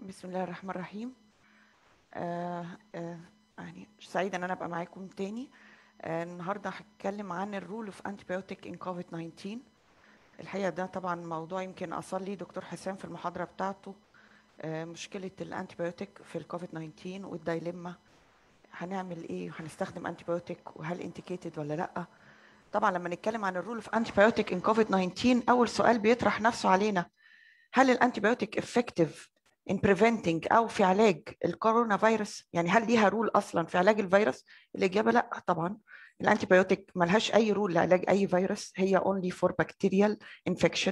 بسم الله الرحمن الرحيم آه آه يعني سعيدة ان انا ابقى معاكم تاني آه النهارده هتكلم عن الرول اوف انتيبيوتيك ان كوفيد 19 الحقيقه ده طبعا موضوع يمكن اصل لي دكتور حسام في المحاضره بتاعته آه مشكله الانتيبيوتيك في الكوفيد 19 والدايليما هنعمل ايه وهنستخدم انتيبيوتيك وهل انتيكيتد ولا لا طبعا لما نتكلم عن الرول اوف انتيبيوتيك ان كوفيد 19 اول سؤال بيطرح نفسه علينا هل الانتيبيوتيك افكتيف in preventing او في علاج الكورونا فيروس يعني هل ليها رول اصلا في علاج الفيروس الاجابه لا طبعا الانتيبيوتيك ملهاش اي رول لعلاج اي فيروس هي only for bacterial infection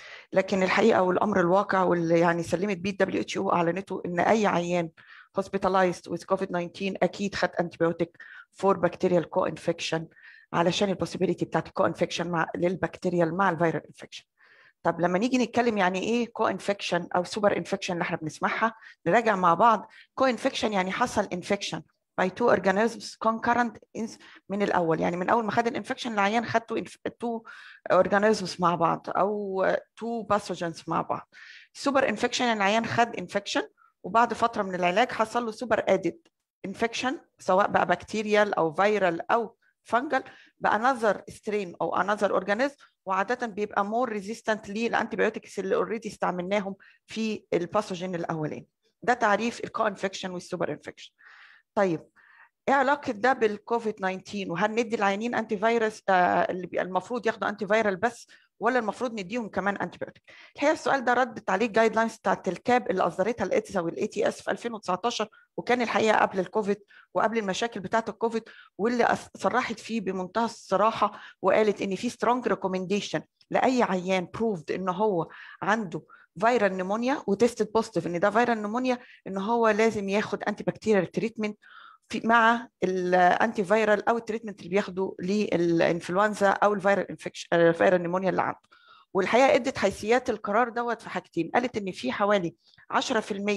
لكن الحقيقه والامر الواقع واللي يعني سلمت بيه الدبليو اتش او اعلنته ان اي عيان hospitalized with COVID-19 اكيد خد انتيبيوتيك for bacterial co-infection علشان البوسيبيليتي بتاعت الكو انفكشن مع للبكتيريال مع الفيرال انفكشن طب لما نيجي نتكلم يعني ايه كو انفكشن او سوبر انفكشن اللي احنا بنسمعها نراجع مع بعض كو انفكشن يعني حصل انفكشن by two organisms concurrent من الاول يعني من اول ما خد الانفكشن العيان خد تو organisms مع بعض او تو pathogens مع بعض سوبر انفكشن يعني العيان خد انفكشن وبعد فتره من العلاج حصل له سوبر ادد انفكشن سواء بقى بكتيريال او فيرال او فانجل بانذر سترين او انذر اورجانيزم وعاده بيبقى مور ريزيستنت للانتيبيوتكس اللي اوريدي استعملناهم في الباثوجين الاولاني ده تعريف الكو انفكشن والسوبر انفكشن طيب ايه علاقه ده بالكوفيد 19 وهل ندي العيانين انتي فيروس آه اللي المفروض ياخدوا انتي فيرال بس ولا المفروض نديهم كمان انتي بيوتيك الحقيقه السؤال ده ردت عليه الجايد لاينز بتاعت الكاب اللي اصدرتها الاتسا والاي تي اس في 2019 وكان الحقيقه قبل الكوفيد وقبل المشاكل بتاعت الكوفيد واللي صرحت فيه بمنتهى الصراحه وقالت ان في سترونج ريكومنديشن لاي عيان بروفد ان هو عنده فيرال نيمونيا وتستد بوزيتيف ان ده فيرال نيمونيا ان هو لازم ياخد انتي بكتيريال تريتمنت في مع الانتي فيرال او التريتمنت اللي بياخده للانفلونزا او الفيرال انفكشن الفيرال نيمونيا اللي عنده والحقيقه ادت حيثيات القرار دوت في حاجتين قالت ان في حوالي 10%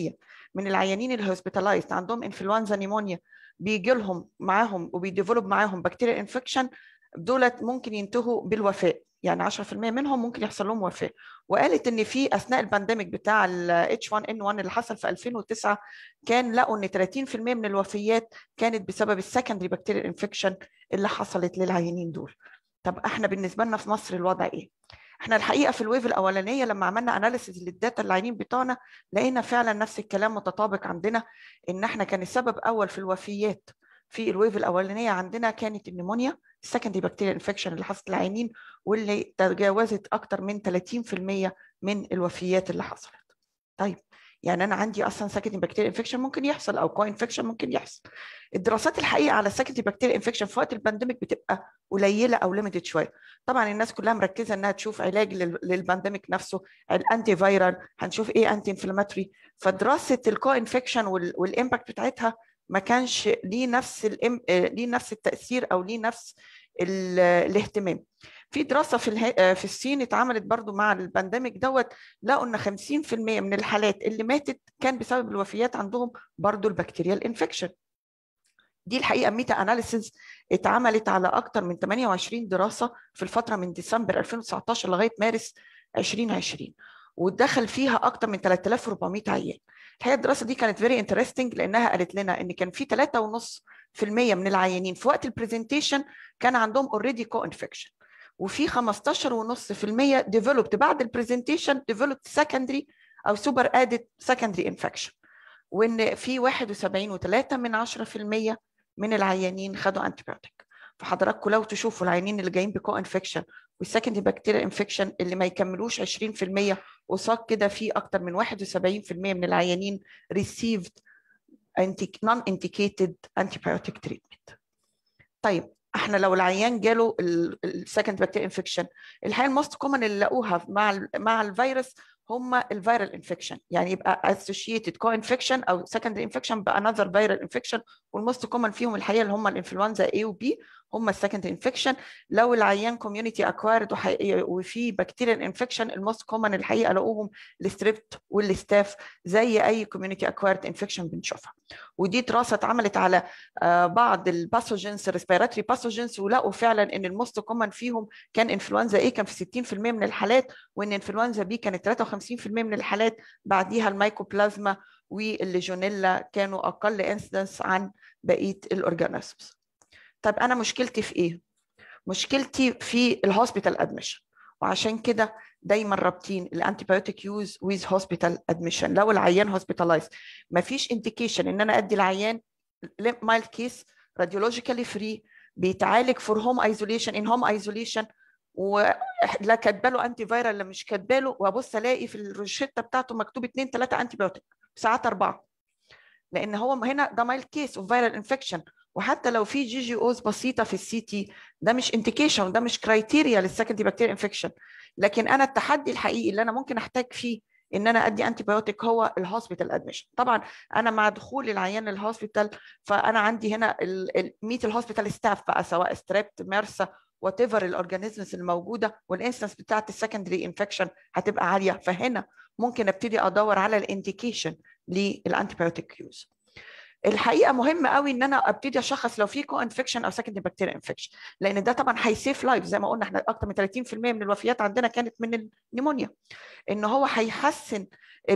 من العيانين الهوسبيتالايزد عندهم انفلونزا نيمونيا بيجي لهم معاهم وبيديفلوب معاهم بكتيريا انفكشن دولت ممكن ينتهوا بالوفاه يعني 10% منهم ممكن يحصل لهم وفاه وقالت ان في اثناء البانديميك بتاع ال H1N1 اللي حصل في 2009 كان لقوا ان 30% من الوفيات كانت بسبب السكندري بكتيريال انفكشن اللي حصلت للعيانين دول طب احنا بالنسبه لنا في مصر الوضع ايه احنا الحقيقه في الويف الاولانيه لما عملنا اناليسيز للداتا العيانين بتوعنا لقينا فعلا نفس الكلام متطابق عندنا ان احنا كان السبب اول في الوفيات في الويف الاولانيه عندنا كانت النمونيا السكندري بكتيريال انفكشن اللي حصلت للعيانين واللي تجاوزت اكتر من 30% من الوفيات اللي حصلت. طيب يعني انا عندي اصلا سكندري بكتيريال انفكشن ممكن يحصل او كو انفكشن ممكن يحصل. الدراسات الحقيقه على السكندري بكتيريال انفكشن في وقت البانديميك بتبقى قليله او ليميتد شويه. طبعا الناس كلها مركزه انها تشوف علاج للبانديميك نفسه الانتي فيرال هنشوف ايه انتي انفلاماتوري فدراسه الكو انفكشن والامباكت بتاعتها ما كانش ليه نفس الام ليه نفس التاثير او ليه نفس الاهتمام في دراسه في اله... في الصين اتعملت برضو مع البانديميك دوت لقوا ان 50% من الحالات اللي ماتت كان بسبب الوفيات عندهم برضو البكتيريال انفكشن دي الحقيقه ميتا اناليسيز اتعملت على اكثر من 28 دراسه في الفتره من ديسمبر 2019 لغايه مارس 2020 ودخل فيها اكثر من 3400 عيان الحقيقه الدراسه دي كانت فيري انترستنج لانها قالت لنا ان كان في 3.5% من العيانين في وقت البرزنتيشن كان عندهم اوريدي كو انفكشن وفي 15.5% ديفلوبد بعد البرزنتيشن ديفلوبد سكندري او سوبر ادد سكندري انفكشن وان في 71.3 من 10% من العيانين خدوا انتيبيوتيك فحضراتكم لو تشوفوا العيانين اللي جايين بكو انفكشن والسكندري بكتيريا انفكشن اللي ما يكملوش 20% قصاد كده في اكتر من 71% من العيانين received non indicated antibiotic treatment. طيب احنا لو العيان جاله السكند بكتيريا انفكشن الحقيقه الموست كومن اللي لقوها مع مع الفيروس هم الفيرال انفكشن يعني يبقى associated co-infection او secondary infection بانذر فيرال انفكشن والموست كومن فيهم الحقيقه اللي هم الانفلونزا A و B هم السكندري انفكشن لو العيان كوميونتي اكوارد وفي بكتيريال انفكشن الموست كومن الحقيقه لقوهم الستريبت والستاف زي اي كوميونتي اكوارد انفكشن بنشوفها ودي دراسه اتعملت على بعض الباثوجينز ريسبيراتوري باثوجينز ولقوا فعلا ان الموست كومن فيهم كان انفلونزا اي كان في 60% من الحالات وان انفلونزا بي كانت 53% من الحالات بعديها المايكوبلازما والليجونيلا كانوا اقل انسدنس عن بقيه الاورجانيزمز طب انا مشكلتي في ايه مشكلتي في الهوسبيتال ادميشن وعشان كده دايما رابطين الانتي بايوتيك يوز ويز هوسبيتال ادميشن لو العيان هوسبيتالايز مفيش انديكيشن ان انا ادي العيان مايلد كيس راديولوجيكالي فري بيتعالج فور هوم ايزوليشن ان هوم ايزوليشن ولا كاتبه له انتي فايرال لا مش كاتبه له وابص الاقي في الروشته بتاعته مكتوب اثنين ثلاثه انتي بايوتيك ساعات اربعه لان هو هنا ده مايل كيس اوف فايرال انفكشن وحتى لو في جي جي اوز بسيطه في السي تي ده مش انديكيشن ده مش كرايتيريا للسكندري بكتيريا انفكشن لكن انا التحدي الحقيقي اللي انا ممكن احتاج فيه ان انا ادي انتي بايوتيك هو الهوسبيتال ادميشن طبعا انا مع دخول العيان للهوسبيتال فانا عندي هنا ميت الهوسبيتال ستاف بقى سواء ستريبت ميرسا وات ايفر الاورجانيزمز الموجوده والانستنس بتاعت السكندري انفكشن هتبقى عاليه فهنا ممكن ابتدي ادور على الانديكيشن للانتي بايوتيك يوز الحقيقه مهم قوي ان انا ابتدي اشخص لو في كو انفكشن او سكندري بكتيريا انفكشن لان ده طبعا هيسيف لايف زي ما قلنا احنا اكتر من 30% من الوفيات عندنا كانت من النيمونيا ان هو هيحسن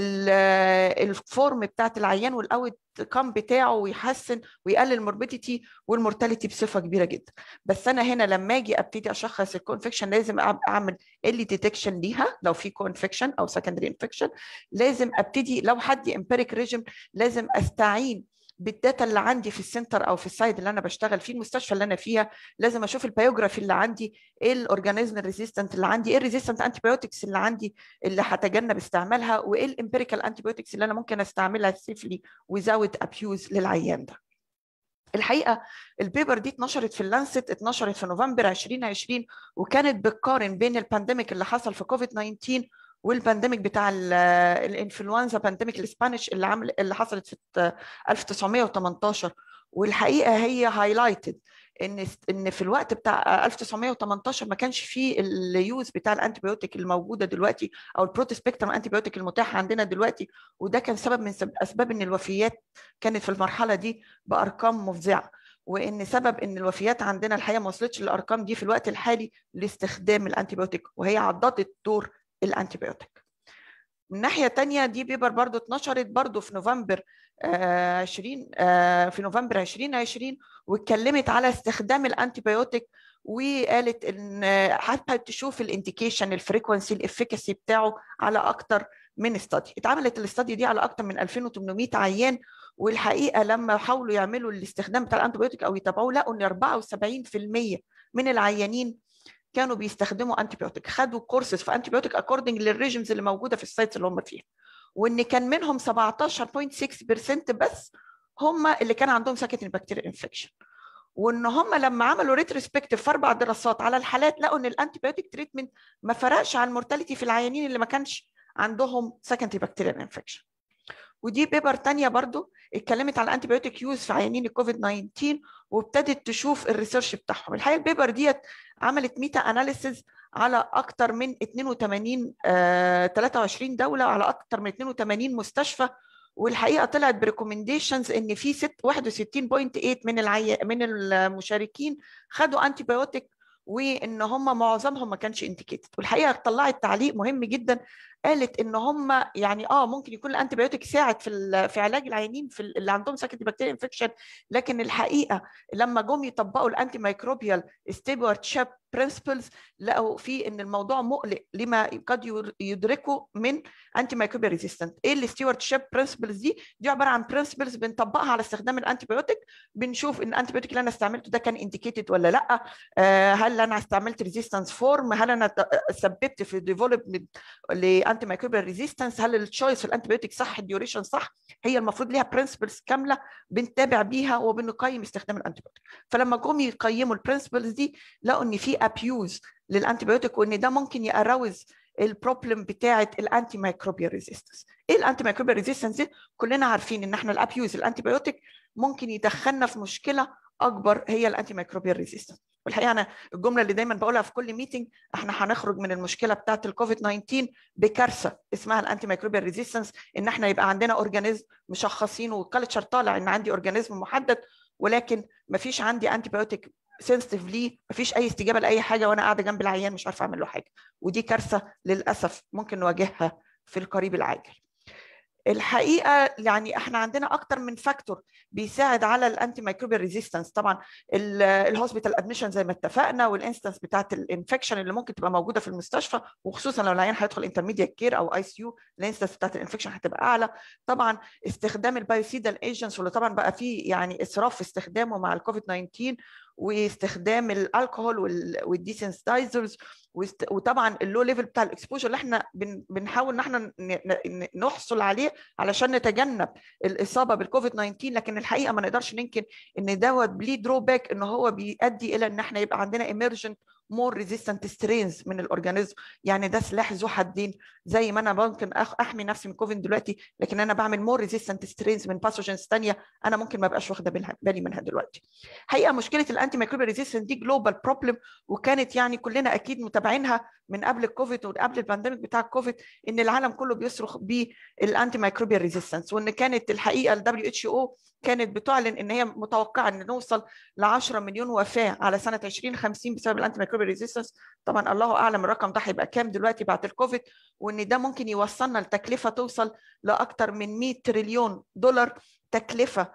الفورم بتاعت العيان والاوت كام بتاعه ويحسن ويقلل الموربيديتي والمورتاليتي بصفه كبيره جدا بس انا هنا لما اجي ابتدي اشخص الكو انفكشن لازم اعمل اللي ديتكشن ليها لو في كو انفكشن او سكندري انفكشن لازم ابتدي لو حد امبيريك ريجيم لازم استعين بالداتا اللي عندي في السنتر او في السايد اللي انا بشتغل فيه المستشفى اللي انا فيها لازم اشوف البيوجرافي اللي عندي ايه الاورجانيزم الريزيستنت اللي عندي ايه الريزيستنت انتي بايوتكس اللي عندي اللي هتجنب استعمالها وايه الامبيريكال انتي بايوتكس اللي انا ممكن استعملها سيفلي وزاوت ابيوز للعيان ده الحقيقه البيبر دي اتنشرت في اللانست اتنشرت في نوفمبر 2020 وكانت بتقارن بين البانديميك اللي حصل في كوفيد 19 والبانديميك بتاع الانفلونزا بانديميك الاسبانيش اللي عمل اللي حصلت في 1918 والحقيقه هي هايلايتد ان ان في الوقت بتاع 1918 ما كانش فيه اليوز بتاع الانتيبيوتيك الموجوده دلوقتي او البروت سبيكترم انتيبيوتيك المتاح عندنا دلوقتي وده كان سبب من اسباب ان الوفيات كانت في المرحله دي بارقام مفزعه وان سبب ان الوفيات عندنا الحقيقه ما وصلتش للارقام دي في الوقت الحالي لاستخدام الانتيبيوتيك وهي عضدت دور الانتيبيوتيك من ناحيه تانية دي بيبر برضو اتنشرت برضو في نوفمبر 20 في نوفمبر 2020 واتكلمت على استخدام الانتيبيوتيك وقالت ان حابه تشوف الانديكيشن الفريكونسي الافيكاسي بتاعه على اكتر من استادي اتعملت الاستادي دي على اكتر من 2800 عيان والحقيقه لما حاولوا يعملوا الاستخدام بتاع الانتيبيوتيك او يتابعوه لقوا ان 74% من العيانين كانوا بيستخدموا انتي بيوتيك خدوا كورسز في انتي بيوتيك اكوردنج للريجمز اللي موجوده في السايتس اللي هم فيها وان كان منهم 17.6% بس هم اللي كان عندهم سكندري بكتيريا انفكشن وان هم لما عملوا ريتروسبكتيف في اربع دراسات على الحالات لقوا ان الانتي بيوتيك تريتمنت ما فرقش عن المورتاليتي في العيانين اللي ما كانش عندهم سكندري بكتيريا انفكشن ودي بيبر تانية برضو اتكلمت على الانتي بيوتيك يوز في عيانين الكوفيد 19 وابتدت تشوف الريسيرش بتاعهم الحقيقه البيبر ديت عملت ميتا اناليسيز على اكتر من 82 آه 23 دوله وعلى اكتر من 82 مستشفى والحقيقه طلعت بريكومنديشنز ان في 61.8 من العي... من المشاركين خدوا انتي بايوتيك وان هم معظمهم ما كانش انديكيتد والحقيقه طلعت تعليق مهم جدا قالت ان هم يعني اه ممكن يكون الانتي بايوتيك ساعد في في علاج العيانين في اللي عندهم سكندري بكتيريا انفكشن لكن الحقيقه لما جم يطبقوا الانتي مايكروبيال ستيبورت شاب برنسبلز لقوا في ان الموضوع مقلق لما قد يدركوا من انتي مايكروبيال ريزيستنت ايه الستيوارد شيب برنسبلز دي دي عباره عن برنسبلز بنطبقها على استخدام الانتي بايوتيك بنشوف ان الانتي بايوتيك اللي انا استعملته ده كان انديكيتد ولا لا آه هل انا استعملت ريزيستنس فورم هل انا سببت في ديفلوبمنت لانتي مايكروبيال ريزيستنس هل التشويس في الانتي بايوتيك صح الديوريشن صح هي المفروض ليها برنسبلز كامله بنتابع بيها وبنقيم استخدام الانتي بايوتيك فلما جم يقيموا البرنسبلز دي لقوا ان في ابيوز للانتي بايوتيك وان ده ممكن يأروز البروبلم بتاعه الانتي مايكروبيال ريزيستنس ايه الانتي مايكروبيال ريزيستنس دي كلنا عارفين ان احنا الابيوز الانتي بايوتيك ممكن يدخلنا في مشكله اكبر هي الانتي مايكروبيال ريزيستنس والحقيقه انا الجمله اللي دايما بقولها في كل ميتنج احنا هنخرج من المشكله بتاعه الكوفيد 19 بكارثه اسمها الانتي مايكروبيال ريزيستنس ان احنا يبقى عندنا اورجانيزم مشخصينه والكالتشر طالع ان عندي اورجانيزم محدد ولكن ما فيش عندي انتي بايوتيك سنسيتيف ليه مفيش اي استجابه لاي حاجه وانا قاعده جنب العيان مش عارفه اعمل له حاجه ودي كارثه للاسف ممكن نواجهها في القريب العاجل الحقيقه يعني احنا عندنا اكتر من فاكتور بيساعد على الانتي مايكروبيال ريزيستنس طبعا الهوسبيتال ادميشن زي ما اتفقنا والانستنس بتاعت الانفكشن اللي ممكن تبقى موجوده في المستشفى وخصوصا لو العيان هيدخل انترميديت كير او اي سي يو الانستنس بتاعت الانفكشن هتبقى اعلى طبعا استخدام البايوسيدال ايجنتس واللي طبعا بقى فيه يعني اسراف في استخدامه مع الكوفيد 19 واستخدام الالكوهول والديسنسيتايزرز وطبعا اللو ليفل بتاع الاكسبوجر اللي احنا بنحاول ان احنا نحصل عليه علشان نتجنب الاصابه بالكوفيد 19 لكن الحقيقه ما نقدرش ننكر ان دوت بليه درو باك ان هو بيؤدي الى ان احنا يبقى عندنا ايمرجنت مور ريزيستنت سترينز من الاورجانيزم يعني ده سلاح ذو حدين زي ما انا ممكن احمي نفسي من كوفيد دلوقتي لكن انا بعمل مور ريزيستنت سترينز من باثوجينز ثانيه انا ممكن ما ابقاش واخده بالي منها دلوقتي حقيقه مشكله الانتي ميكروبيال ريزيستنت دي جلوبال بروبلم وكانت يعني كلنا اكيد متابعينها من قبل الكوفيد وقبل البانديميك بتاع الكوفيد ان العالم كله بيصرخ بالانتي ميكروبيال ريزيستنس وان كانت الحقيقه الدبليو اتش او كانت بتعلن ان هي متوقعه ان نوصل ل 10 مليون وفاه على سنه 2050 بسبب الانتي ميكروبيال ريزيستنس طبعا الله اعلم الرقم ده هيبقى كام دلوقتي بعد الكوفيد وان ده ممكن يوصلنا لتكلفه توصل لاكثر من 100 تريليون دولار تكلفه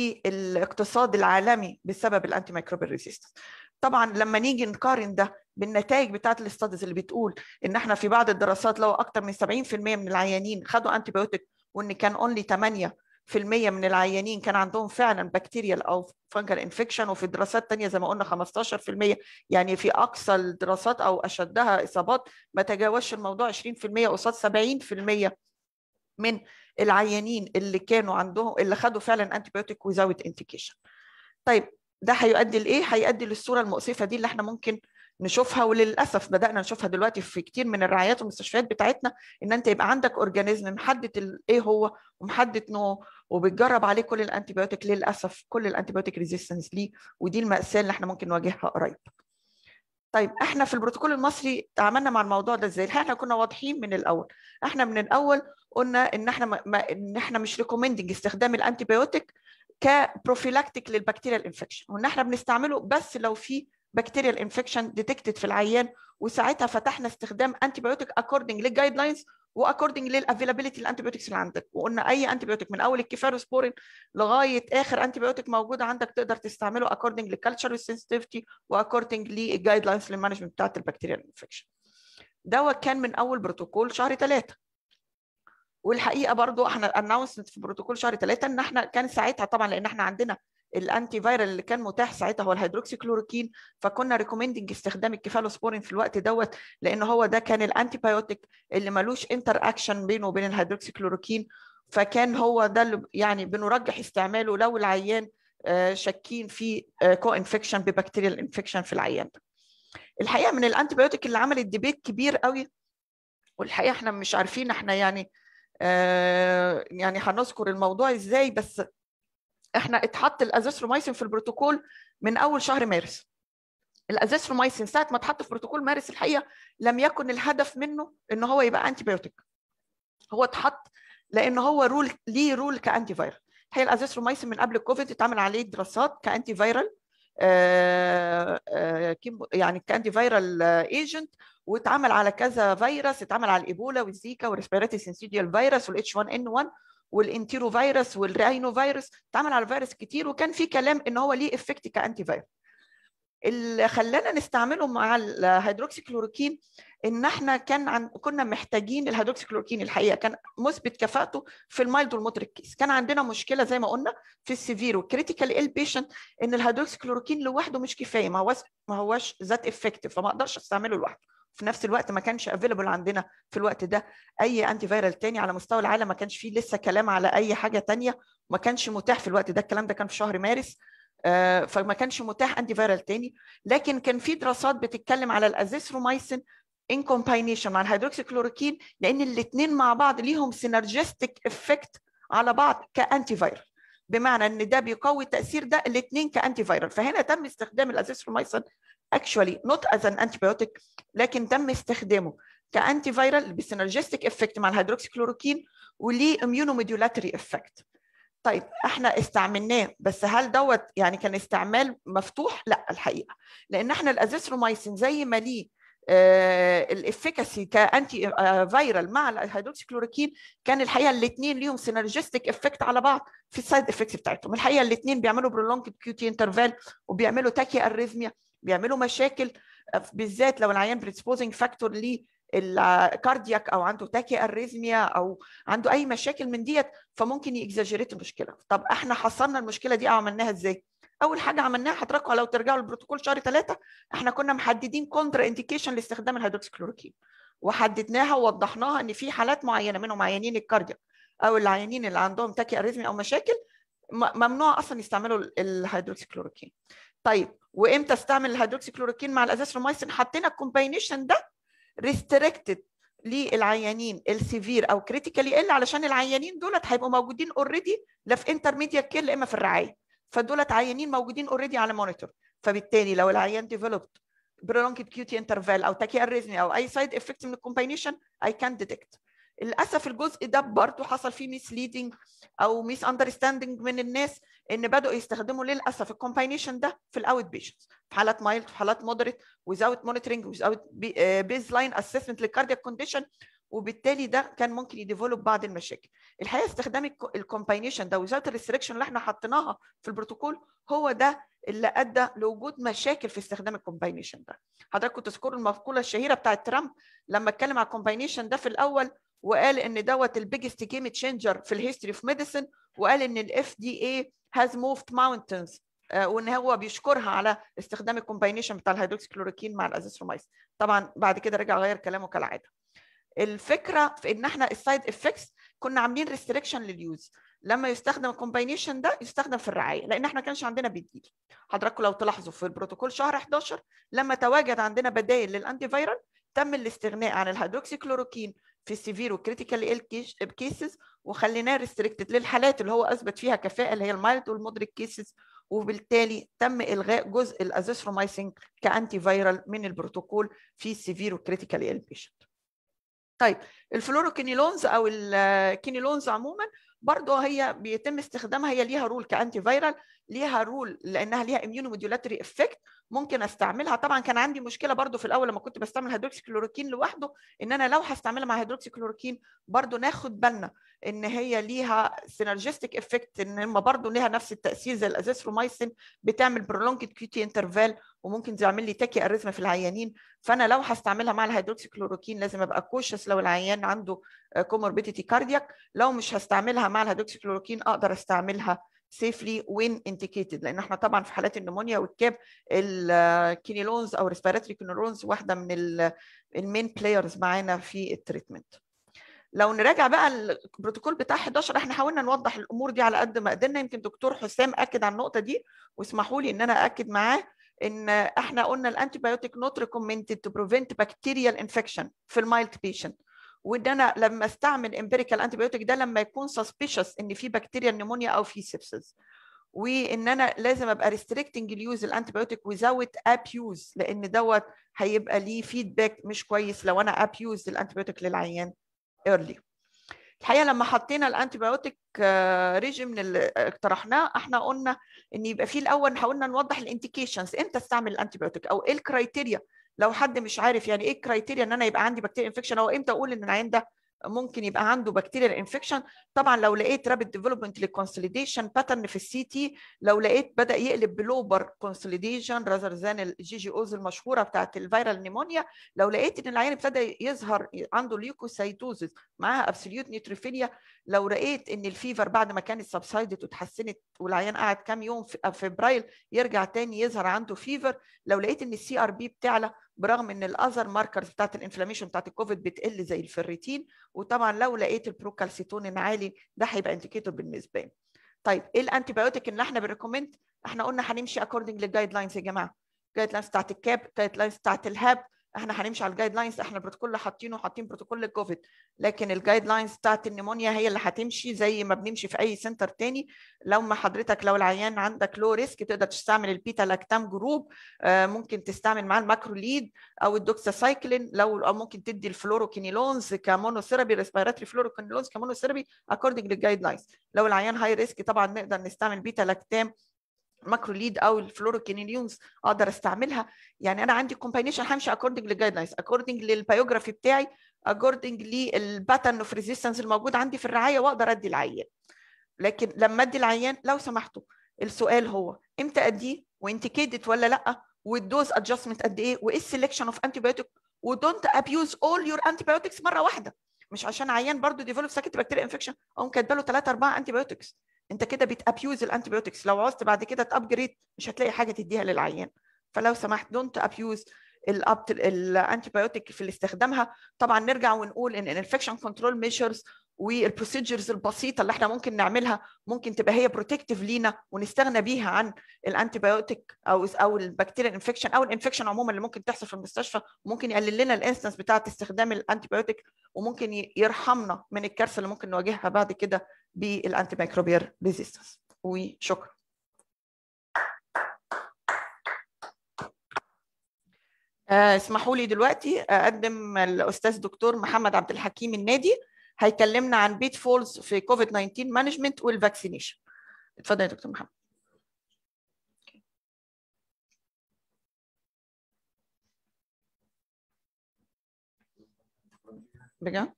للاقتصاد العالمي بسبب الانتي ميكروبيال ريزيستنس طبعا لما نيجي نقارن ده بالنتائج بتاعت الاستاديز اللي بتقول ان احنا في بعض الدراسات لو اكثر من 70% من العيانين خدوا انتي بيوتيك وان كان اونلي 8 في المية من العيانين كان عندهم فعلا بكتيريال او فانجل انفكشن وفي دراسات تانية زي ما قلنا 15% يعني في اقصى الدراسات او اشدها اصابات ما تجاوزش الموضوع 20% قصاد 70% من العيانين اللي كانوا عندهم اللي خدوا فعلا انتي بيوتيك ويزاوت انديكيشن طيب ده هيؤدي لايه هيؤدي للصوره المؤسفه دي اللي احنا ممكن نشوفها وللاسف بدانا نشوفها دلوقتي في كتير من الرعايات والمستشفيات بتاعتنا ان انت يبقى عندك اورجانيزم محدد ايه هو ومحدد نوعه وبتجرب عليه كل الانتيبيوتيك للاسف كل الانتيبيوتيك ريزيستنس ليه ودي الماساه اللي احنا ممكن نواجهها قريب. طيب احنا في البروتوكول المصري تعاملنا مع الموضوع ده ازاي؟ احنا كنا واضحين من الاول، احنا من الاول قلنا ان احنا ما ان احنا مش ريكومندنج استخدام الانتيبيوتيك كبروفيلاكتيك للبكتيريال انفكشن وان احنا بنستعمله بس لو في بكتيريال انفكشن ديتكتد في العيان وساعتها فتحنا استخدام انتي بايوتيك اكوردنج للجايد لاينز واكوردنج للافيلابيلتي الانتيبيوتكس اللي عندك وقلنا اي انتيبيوتيك من اول الكيفاروسبورين لغايه اخر انتيبيوتيك موجود عندك تقدر تستعمله اكوردنج للكالتشر سنسيتيفيتي واكوردنج للجايد لاينز للمانجمنت بتاعت البكتيريال انفكشن دوت كان من اول بروتوكول شهر ثلاثة والحقيقه برضو احنا اناونسمنت في بروتوكول شهر ثلاثة ان احنا كان ساعتها طبعا لان احنا عندنا الانتي فايرال اللي كان متاح ساعتها هو الهيدروكسي كلوروكين فكنا ريكومندنج استخدام الكيفالوسبورين في الوقت دوت لان هو ده كان الانتي بايوتيك اللي ملوش انتر اكشن بينه وبين الهيدروكسي كلوروكين فكان هو ده اللي يعني بنرجح استعماله لو العيان شاكين في كو انفكشن ببكتيريال انفكشن في العيان ده الحقيقه من الانتي بايوتيك اللي عملت ديبيت كبير قوي والحقيقه احنا مش عارفين احنا يعني آه يعني هنذكر الموضوع ازاي بس احنا اتحط الازاثرومايسين في البروتوكول من اول شهر مارس الازاثرومايسين ساعه ما اتحط في بروتوكول مارس الحقيقه لم يكن الهدف منه ان هو يبقى انتي بايوتيك هو اتحط لان هو رول ليه رول كانتي فايرال هي الازاثرومايسين من قبل الكوفيد اتعمل عليه دراسات كانتي فايرال آه آه يعني كانتي فايرال ايجنت واتعمل على كذا فيروس اتعمل على الايبولا والزيكا والريسبيراتي سنسيديال فيروس والاتش 1 ان 1 والانتيرو فيروس والراينو فيروس اتعمل على فيروس كتير وكان في كلام ان هو ليه افكت كانتي فيروس اللي خلانا نستعمله مع الهيدروكسي كلوروكين ان احنا كان عن كنا محتاجين الهيدروكسي كلوروكين الحقيقه كان مثبت كفاءته في المايلد والمودريت كيس كان عندنا مشكله زي ما قلنا في السيفير والكريتيكال ال بيشنت ان الهيدروكسي كلوروكين لوحده مش كفايه ما هوش ما هوش ذات افكتيف فما اقدرش استعمله لوحده في نفس الوقت ما كانش افيلبل عندنا في الوقت ده اي انتي فيرال تاني على مستوى العالم ما كانش فيه لسه كلام على اي حاجه تانية ما كانش متاح في الوقت ده الكلام ده كان في شهر مارس آه فما كانش متاح انتي فيرال تاني لكن كان في دراسات بتتكلم على الازيثرومايسين ان كومباينيشن مع الهيدروكسي كلوروكين لان الاثنين مع بعض ليهم سينرجستيك افكت على بعض كانتي فيرال بمعنى ان ده بيقوي التاثير ده الاثنين كانتي فيرال فهنا تم استخدام الازيثرومايسين actually not as an antibiotic لكن تم استخدامه كانتي فيرال بسينرجستيك افكت مع الهيدروكسي كلوروكين وليه اميونوموديولاتري افكت طيب احنا استعملناه بس هل دوت يعني كان استعمال مفتوح لا الحقيقه لان احنا الازيثرومايسين زي ما ليه الافيكاسي كانتي فايرال مع الهيدروكسي كلوروكين كان الحقيقه الاثنين ليهم سينرجستيك افكت على بعض في السايد افكتس بتاعتهم الحقيقه الاثنين بيعملوا برولونج كيوتي انترفال وبيعملوا تاكي اريزميا بيعملوا مشاكل بالذات لو العيان بريسبوزنج فاكتور ليه الكاردياك او عنده تاكي اريزميا او عنده اي مشاكل من ديت فممكن يكزاجريت المشكله طب احنا حصلنا المشكله دي او عملناها ازاي اول حاجه عملناها حضراتكم لو ترجعوا للبروتوكول شهر ثلاثة احنا كنا محددين كونترا انديكيشن لاستخدام الهيدروكسيكلوروكين وحددناها ووضحناها ان في حالات معينه منهم عيانين الكاردياك او العيانين اللي عندهم تاكي اريزميا او مشاكل ممنوع اصلا يستعملوا الهيدروكسيكلوروكين طيب وامتى استعمل الهيدروكسيكلوروكين مع الازاثرومايسين حطينا الكومباينيشن ده ريستريكتد للعيانين السيفير او كريتيكالي ال علشان العيانين دولت هيبقوا موجودين اوريدي لا في انترميديت كير لا اما في الرعايه فدولت عيانين موجودين اوريدي على مونيتور فبالتالي لو العيان ديفلوبد prolonged QT interval او تاكي اريزمي او اي سايد افكت من الكومباينيشن اي كان ديتكت للاسف الجزء ده برضه حصل فيه ميس ليدنج او ميس اندرستاندنج من الناس ان بداوا يستخدموا للاسف الكومباينيشن ده في الاوت بيشنتس في حالات مايلد في حالات مودريت وزاوت مونيتورنج وزاوت بيز لاين اسسمنت للكاردياك كونديشن وبالتالي ده كان ممكن يديفلوب بعض المشاكل الحقيقه استخدام الكومباينيشن ده وزاره الريستريكشن اللي احنا حطيناها في البروتوكول هو ده اللي ادى لوجود مشاكل في استخدام الكومباينيشن ده حضراتكم تذكروا المقوله الشهيره بتاعت ترامب لما اتكلم على الكومباينيشن ده في الاول وقال ان دوت البيجست جيم تشينجر في الهيستوري اوف ميديسن وقال ان الاف دي اي هاز موفد ماونتنز وان هو بيشكرها على استخدام الكومباينيشن بتاع الهيدروكسيكلوروكين مع الازيثرومايسين طبعا بعد كده رجع غير كلامه كالعاده الفكره في ان احنا السايد افكتس كنا عاملين ريستريكشن لليوز لما يستخدم الكومباينيشن ده يستخدم في الرعايه لان احنا كانش عندنا بديل حضراتكم لو تلاحظوا في البروتوكول شهر 11 لما تواجد عندنا بدائل للانتي فيرال تم الاستغناء عن الهيدروكسيكلوروكين في السيفير وكريتيكال ال كيسز وخليناه ريستريكتد للحالات اللي هو اثبت فيها كفاءه اللي هي المايلد والمودريت كيسز وبالتالي تم الغاء جزء الازيثرومايسين كانتي فيرال من البروتوكول في السيفير وكريتيكال ال بيشنت طيب الفلوروكينيلونز او الكينيلونز عموما برضه هي بيتم استخدامها هي ليها رول كانتي فيرال ليها رول لانها ليها اميونو موديولاتري افكت ممكن استعملها طبعا كان عندي مشكله برضو في الاول لما كنت بستعمل هيدروكسي كلوروكين لوحده ان انا لو هستعملها مع هيدروكسي كلوروكين برضو ناخد بالنا ان هي ليها سينرجستيك افكت ان هم برضو ليها نفس التاثير زي الازيثرومايسين بتعمل برولونجد كيوتي انترفال وممكن تعمل لي تاكي اريزما في العيانين فانا لو هستعملها مع الهيدروكسي كلوروكين لازم ابقى كوشس لو العيان عنده كوموربيديتي كاردياك لو مش هستعملها مع الهيدروكسي كلوروكين اقدر استعملها سيفلي وين انديكيتد لان احنا طبعا في حالات النمونيا والكاب الكينيلونز او ريسبيراتوري كينيلونز واحده من المين بلايرز معانا في التريتمنت لو نراجع بقى البروتوكول بتاع 11 احنا حاولنا نوضح الامور دي على قد ما قدرنا يمكن دكتور حسام اكد على النقطه دي واسمحوا لي ان انا اكد معاه ان احنا قلنا الانتي بايوتيك نوت ريكومندد تو بريفنت بكتيريال انفكشن في المايلد بيشنت وان انا لما استعمل امبيريكال انتي بايوتيك ده لما يكون سسبيشس ان في بكتيريا نيمونيا او في سيبسس وان انا لازم ابقى ريستريكتنج اليوز الانتي بايوتيك وزاوت اب يوز لان دوت هيبقى ليه فيدباك مش كويس لو انا اب يوز الانتي بايوتيك للعيان ايرلي الحقيقه لما حطينا الانتي بايوتيك ريجيم اللي اقترحناه احنا قلنا ان يبقى في الاول حاولنا نوضح الانديكيشنز امتى استعمل الانتي بايوتيك او ايه الكرايتيريا لو حد مش عارف يعني ايه الكرايتيريا ان انا يبقى عندي بكتيريا انفكشن او امتى اقول ان العيان ده ممكن يبقى عنده بكتيريا انفكشن طبعا لو لقيت رابيد ديفلوبمنت للكونسوليديشن باترن في السي تي لو لقيت بدا يقلب بلوبر كونسوليديشن راذر ذان الجي جي اوز المشهوره بتاعت الفيرال نيمونيا لو لقيت ان العيان ابتدى يظهر عنده ليوكوسايتوزس معاها ابسوليوت نيوتروفيليا لو لقيت ان الفيفر بعد ما كانت سبسايدت وتحسنت والعيان قعد كام يوم في فبراير يرجع تاني يظهر عنده فيفر لو لقيت ان السي ار بي بتعلى برغم ان الاذر ماركرز بتاعت الانفلاميشن بتاعت الكوفيد بتقل زي الفيريتين وطبعا لو لقيت البروكالسيتونين عالي ده هيبقى انديكيتور بالنسبه لي طيب ايه الانتي بايوتيك اللي احنا بنريكومند احنا قلنا هنمشي اكوردنج للجايد لاينز يا جماعه الجايد لاينز بتاعت الكاب الجايد لاينز بتاعت الهاب احنا هنمشي على الجايد لاينز احنا البروتوكول اللي حاطينه حاطين بروتوكول للكوفيد لكن الجايد لاينز بتاعت النمونيا هي اللي هتمشي زي ما بنمشي في اي سنتر تاني لو ما حضرتك لو العيان عندك لو ريسك تقدر تستعمل البيتا لاكتام جروب آه ممكن تستعمل معاه الماكروليد او الدوكساسايكلين لو او ممكن تدي الفلوروكينيلونز كمونوثيرابي ريسبيراتوري فلوروكينيلونز كمونوثيرابي اكوردنج للجايد لاينز لو العيان هاي ريسك طبعا نقدر نستعمل بيتا لاكتام الماكروليد او الفلوروكينينيونز اقدر استعملها يعني انا عندي كومباينيشن همشي اكوردنج للجايد لاينز اكوردنج للبيوجرافي بتاعي اكوردنج للباترن اوف ريزيستنس الموجود عندي في الرعايه واقدر ادي العيان لكن لما ادي العيان لو سمحتوا السؤال هو امتى اديه وانتكيدت ولا لا والدوز ادجستمنت قد ايه وايه السلكشن اوف انتي بايوتيك ودونت ابيوز اول يور انتي بايوتكس مره واحده مش عشان عيان برضه ديفلوب ساكت بكتيريا انفكشن اقوم كاتبه له 3 4 انتي بايوتكس انت كده بتابيوز الانتي بايوتكس لو عوزت بعد كده تابجريد مش هتلاقي حاجه تديها للعيان فلو سمحت دونت ابيوز الانتي بايوتيك في استخدامها طبعا نرجع ونقول ان الانفكشن كنترول ميجرز والبروسيجرز البسيطه اللي احنا ممكن نعملها ممكن تبقى هي بروتكتيف لينا ونستغنى بيها عن الانتي بايوتيك او او البكتيريا انفكشن او الانفكشن عموما اللي ممكن تحصل في المستشفى ممكن يقلل لنا الانستنس بتاعه استخدام الانتي بايوتيك وممكن يرحمنا من الكارثه اللي ممكن نواجهها بعد كده بالانتي ميكروبيال ريزيستنس وشكرا اسمحوا لي دلوقتي اقدم الاستاذ دكتور محمد عبد الحكيم النادي هيكلمنا عن بيت فولز في كوفيد 19 مانجمنت والفاكسينيشن اتفضل يا دكتور محمد بجد؟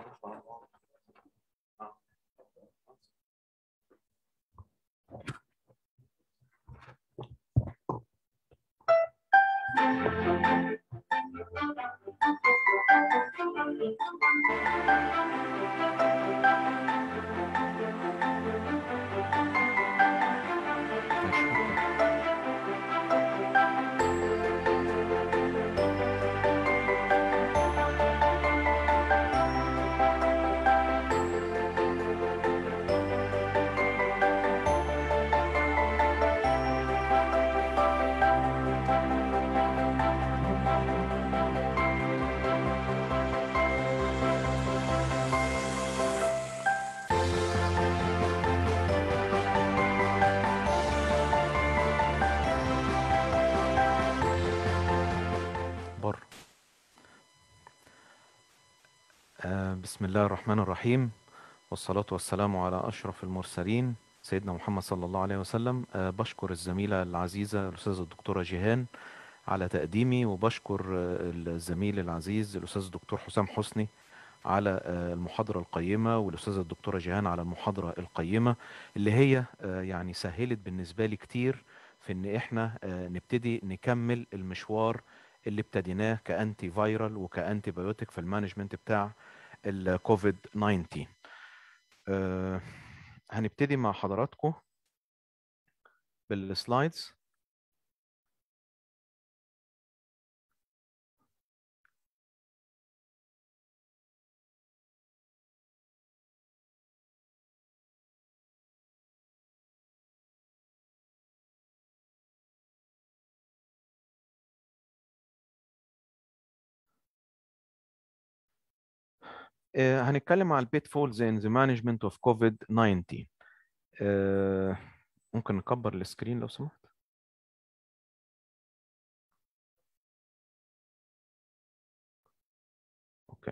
بسم الله الرحمن الرحيم والصلاة والسلام على أشرف المرسلين سيدنا محمد صلى الله عليه وسلم أه بشكر الزميلة العزيزة الأستاذة الدكتورة جيهان على تقديمي وبشكر الزميل العزيز الأستاذ الدكتور حسام حسني على المحاضرة القيمة والأستاذة الدكتورة جيهان على المحاضرة القيمة اللي هي يعني سهلت بالنسبة لي كتير في إن إحنا نبتدي نكمل المشوار اللي ابتديناه كأنتي فايرال وكأنتي بايوتيك في المانجمنت بتاع الكوفيد 19 أه هنبتدي مع حضراتكم بالسلايدز هنتكلم على البيت فولز ان ذا مانجمنت اوف كوفيد 19 ممكن نكبر السكرين لو سمحت اوكي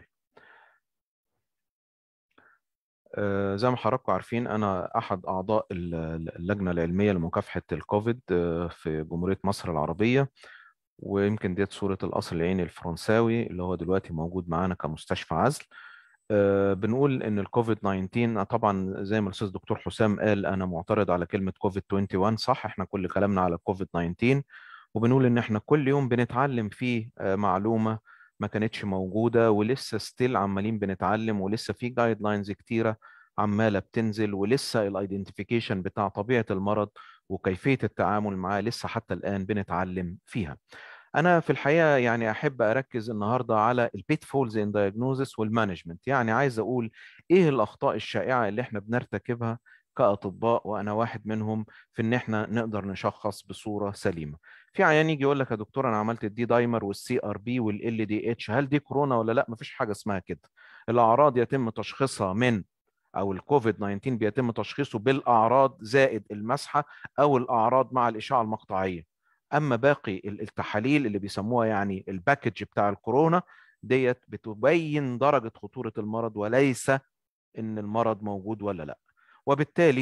زي ما حضراتكم عارفين انا احد اعضاء اللجنه العلميه لمكافحه الكوفيد في جمهوريه مصر العربيه ويمكن ديت صوره القصر العيني الفرنساوي اللي هو دلوقتي موجود معانا كمستشفى عزل أه بنقول ان الكوفيد 19 طبعا زي ما الاستاذ دكتور حسام قال انا معترض على كلمه كوفيد 21 صح احنا كل كلامنا على كوفيد 19 وبنقول ان احنا كل يوم بنتعلم فيه أه معلومه ما كانتش موجوده ولسه ستيل عمالين بنتعلم ولسه في جايد لاينز كتيره عماله بتنزل ولسه الايدنتيفيكيشن بتاع طبيعه المرض وكيفيه التعامل معاه لسه حتى الان بنتعلم فيها. انا في الحقيقه يعني احب اركز النهارده على البيت فولز ان دايجنوزس والمانجمنت يعني عايز اقول ايه الاخطاء الشائعه اللي احنا بنرتكبها كاطباء وانا واحد منهم في ان احنا نقدر نشخص بصوره سليمه في عيان يجي يقول لك يا دكتور انا عملت الدي دايمر والسي ار بي والال دي اتش هل دي كورونا ولا لا مفيش حاجه اسمها كده الاعراض يتم تشخيصها من او الكوفيد 19 بيتم تشخيصه بالاعراض زائد المسحه او الاعراض مع الاشعه المقطعيه اما باقي التحاليل اللي بيسموها يعني الباكج بتاع الكورونا ديت بتبين درجه خطوره المرض وليس ان المرض موجود ولا لا وبالتالي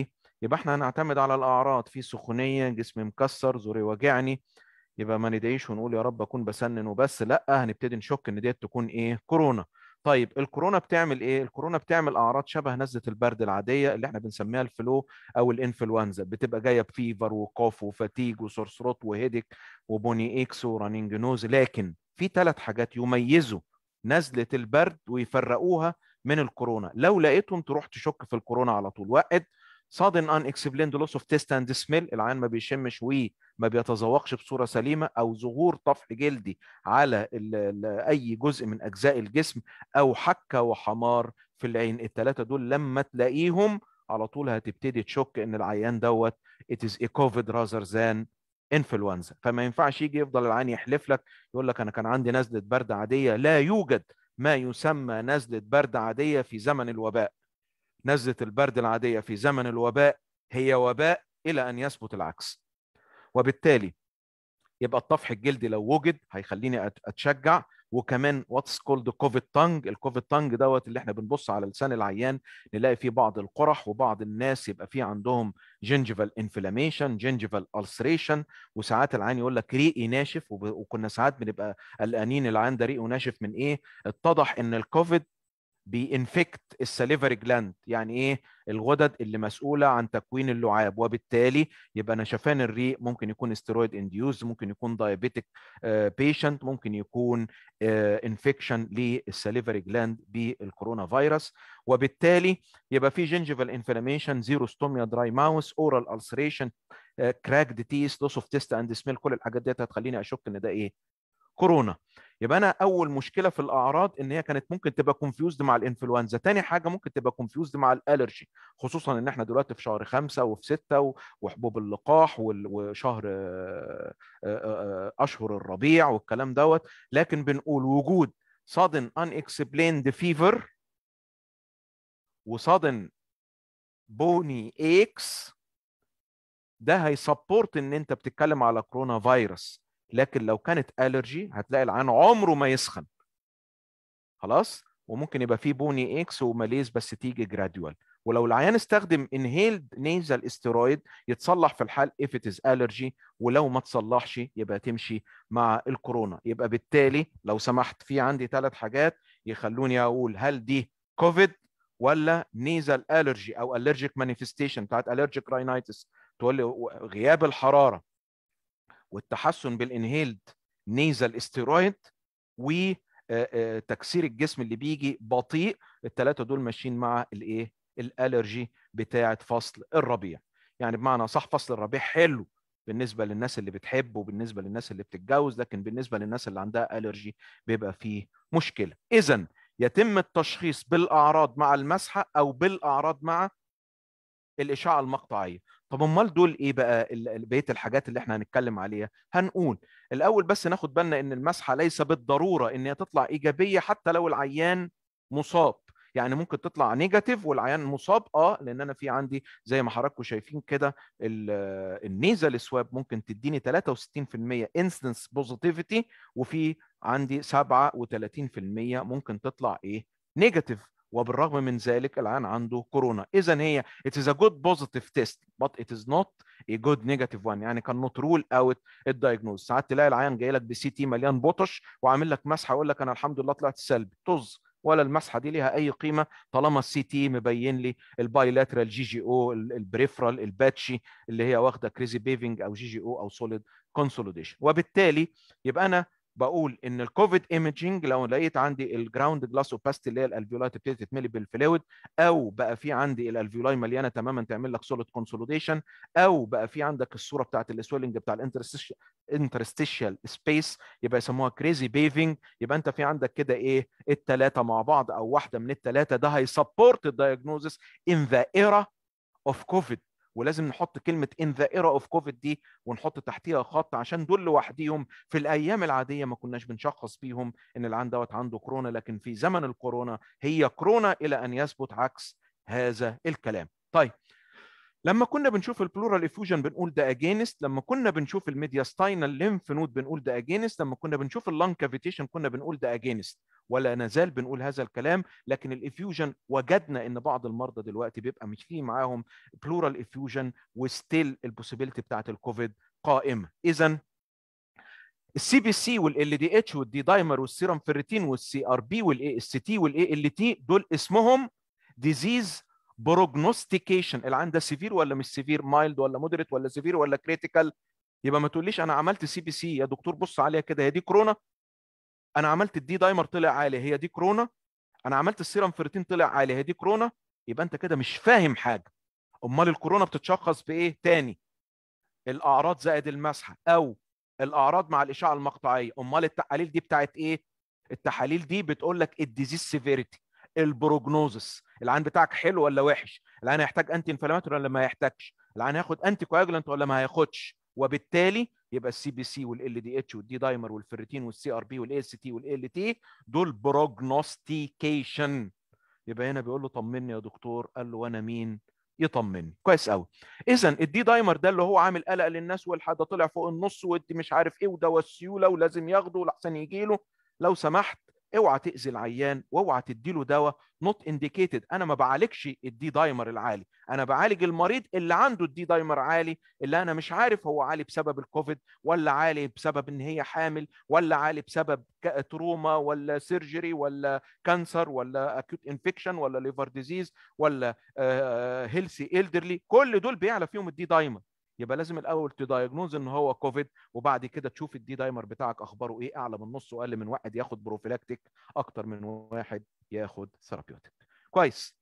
يبقى احنا هنعتمد على الاعراض في سخونيه جسمي مكسر زوري واجعني يبقى ما ندعيش ونقول يا رب اكون بسنن وبس لا هنبتدي نشك ان ديت تكون ايه كورونا طيب الكورونا بتعمل ايه الكورونا بتعمل اعراض شبه نزله البرد العاديه اللي احنا بنسميها الفلو او الانفلونزا بتبقى جايه بفيفر وكوف وفاتيج وسرسروت وهيدك وبوني اكس ورانينج نوز لكن في ثلاث حاجات يميزوا نزله البرد ويفرقوها من الكورونا لو لقيتهم تروح تشك في الكورونا على طول واحد sudden unexplained loss of taste and smell العيان ما بيشمش وما بيتذوقش بصوره سليمه او ظهور طفح جلدي على ال ال اي جزء من اجزاء الجسم او حكه وحمار في العين الثلاثه دول لما تلاقيهم على طول هتبتدي تشك ان العيان دوت it is a covid rather than انفلونزا فما ينفعش يجي يفضل العيان يحلف لك يقول لك انا كان عندي نزله برد عاديه لا يوجد ما يسمى نزله برد عاديه في زمن الوباء نزله البرد العاديه في زمن الوباء هي وباء الى ان يثبت العكس وبالتالي يبقى الطفح الجلدي لو وجد هيخليني اتشجع وكمان واتس كولد كوفيد تانج الكوفيد تانج دوت اللي احنا بنبص على لسان العيان نلاقي فيه بعض القرح وبعض الناس يبقى فيه عندهم جنجيفال انفلاميشن جنجيفال السريشن وساعات العيان يقول لك ريقي ناشف وكنا ساعات بنبقى قلقانين العيان ده ريقه ناشف من ايه اتضح ان الكوفيد بينفكت السليفري جلاند يعني ايه الغدد اللي مسؤوله عن تكوين اللعاب وبالتالي يبقى نشفان الريق ممكن يكون استرويد انديوز ممكن يكون دايابيتك بيشنت ممكن يكون انفكشن للسليفري جلاند بالكورونا فيروس وبالتالي يبقى في جنجيفال انفلاميشن زيروستوميا دراي ماوس اورال السريشن كراكد تيس لوس اوف تيست اند سميل كل الحاجات ديت هتخليني اشك ان ده ايه كورونا يبقى انا اول مشكله في الاعراض ان هي كانت ممكن تبقى كونفيوزد مع الانفلونزا تاني حاجه ممكن تبقى كونفيوزد مع الالرجي خصوصا ان احنا دلوقتي في شهر خمسة وفي ستة وحبوب اللقاح وشهر اشهر الربيع والكلام دوت لكن بنقول وجود sudden unexplained fever وsudden بوني اكس ده هيسبورت ان انت بتتكلم على كورونا فيروس لكن لو كانت الرجي هتلاقي العيان عمره ما يسخن خلاص وممكن يبقى فيه بوني اكس وماليز بس تيجي جراديوال ولو العيان استخدم انهيلد نيزل استيرويد يتصلح في الحال if it is allergy ولو ما تصلحش يبقى تمشي مع الكورونا يبقى بالتالي لو سمحت في عندي ثلاث حاجات يخلوني اقول هل دي كوفيد ولا نيزل الرجي او الرجيك مانيفستيشن بتاعت الرجيك راينايتس تقول لي غياب الحراره والتحسن بالانهيلد نيزل استيرويد وتكسير الجسم اللي بيجي بطيء الثلاثه دول ماشيين مع الايه الالرجي بتاعه فصل الربيع يعني بمعنى صح فصل الربيع حلو بالنسبه للناس اللي بتحب وبالنسبه للناس اللي بتتجوز لكن بالنسبه للناس اللي عندها الرجي بيبقى فيه مشكله اذا يتم التشخيص بالاعراض مع المسحه او بالاعراض مع الاشعه المقطعيه طب امال دول ايه بقى بقيه الحاجات اللي احنا هنتكلم عليها هنقول الاول بس ناخد بالنا ان المسحه ليس بالضروره ان هي تطلع ايجابيه حتى لو العيان مصاب يعني ممكن تطلع نيجاتيف والعيان مصاب اه لان انا في عندي زي ما حضراتكم شايفين كده النيزل سواب ممكن تديني 63% انستنس بوزيتيفيتي وفي عندي 37% ممكن تطلع ايه نيجاتيف وبالرغم من ذلك العيان عنده كورونا اذا هي it is a good positive test but it is not a good negative one يعني كان not rule out الدايجنوز ساعات تلاقي العيان جاي لك بسي تي مليان بوتش وعامل لك مسحه يقول لك انا الحمد لله طلعت سلبي طز ولا المسحه دي ليها اي قيمه طالما السي تي مبين لي البايلاترال جي جي او البريفرال الباتشي اللي هي واخده كريزي بيفنج او جي جي او او سوليد كونسوليديشن وبالتالي يبقى انا بقول ان الكوفيد ايمجنج لو لقيت عندي الجراوند جلاس اوباستي اللي هي الالفيولاي تبتدي تتملي بالفلويد او بقى في عندي الالفيولاي مليانه تماما تعمل لك سوليد كونسوليديشن او بقى في عندك الصوره بتاعت السويلنج بتاع الانترستيشال سبيس يبقى يسموها كريزي بيفنج يبقى انت في عندك كده ايه الثلاثه مع بعض او واحده من الثلاثه ده هيسبورت الدايجنوزس ان ذا ايرا اوف كوفيد ولازم نحط كلمه ان ذا ايرا اوف كوفيد دي ونحط تحتيها خط عشان دول لوحديهم في الايام العاديه ما كناش بنشخص بيهم ان العيان دوت عنده كورونا لكن في زمن الكورونا هي كورونا الى ان يثبت عكس هذا الكلام. طيب لما كنا بنشوف البلورال افيوجن بنقول ده اجينست لما كنا بنشوف الميدياستاينال ليمف نود بنقول ده اجينست لما كنا بنشوف اللنج كافيتيشن كنا بنقول ده اجينست ولا نزال بنقول هذا الكلام لكن الافيوجن وجدنا ان بعض المرضى دلوقتي بيبقى مش فيه معاهم بلورال افيوجن وستيل البوسيبيليتي بتاعت الكوفيد قائمه اذا السي بي سي والال دي اتش والدي دايمر والسيرم فيريتين والسي ار بي والاي اس تي والاي ال تي دول اسمهم ديزيز بروجنوستيكيشن العين ده سيفير ولا مش سيفير مايلد ولا مودريت ولا سيفير ولا كريتيكال يبقى ما تقوليش انا عملت سي بي سي يا دكتور بص عليها كده هي دي كورونا انا عملت الدي دايمر طلع عالي هي دي كورونا انا عملت السيرم فيرتين طلع عالي هي دي كورونا يبقى انت كده مش فاهم حاجه امال الكورونا بتتشخص بايه تاني الاعراض زائد المسحه او الاعراض مع الاشعه المقطعيه امال التحاليل دي بتاعت ايه التحاليل دي بتقول لك الديزيز سيفيريتي البروجنوزس العين بتاعك حلو ولا وحش العين هيحتاج انتي انفلاماتوري ولا ما يحتاجش العين هياخد انتي كواجولانت ولا ما هياخدش وبالتالي يبقى السي بي سي والال دي اتش والدي دايمر والفيرتين والسي ار بي والاي اس تي والال تي دول بروجنوستيكيشن يبقى هنا بيقول له طمني يا دكتور قال له وانا مين يطمني كويس قوي اذا الدي دايمر ده اللي هو عامل قلق للناس والحد طلع فوق النص ودي مش عارف ايه وده والسيوله ولازم ياخده لحسن يجي له لو سمحت اوعى تاذي العيان واوعى تديله دواء نوت انديكيتد انا ما بعالجش الدي دايمر العالي انا بعالج المريض اللي عنده الدي دايمر عالي اللي انا مش عارف هو عالي بسبب الكوفيد ولا عالي بسبب ان هي حامل ولا عالي بسبب تروما ولا سيرجري ولا كانسر ولا اكيوت انفكشن ولا ليفر ديزيز ولا هيلثي ايلدرلي كل دول بيعلى فيهم الدي دايمر يبقى لازم الاول تدايجنوز ان هو كوفيد وبعد كده تشوف الدي دايمر بتاعك اخباره ايه اعلى من نص واقل من واحد ياخد بروفيلاكتيك اكتر من واحد ياخد ثيرابيوتيك كويس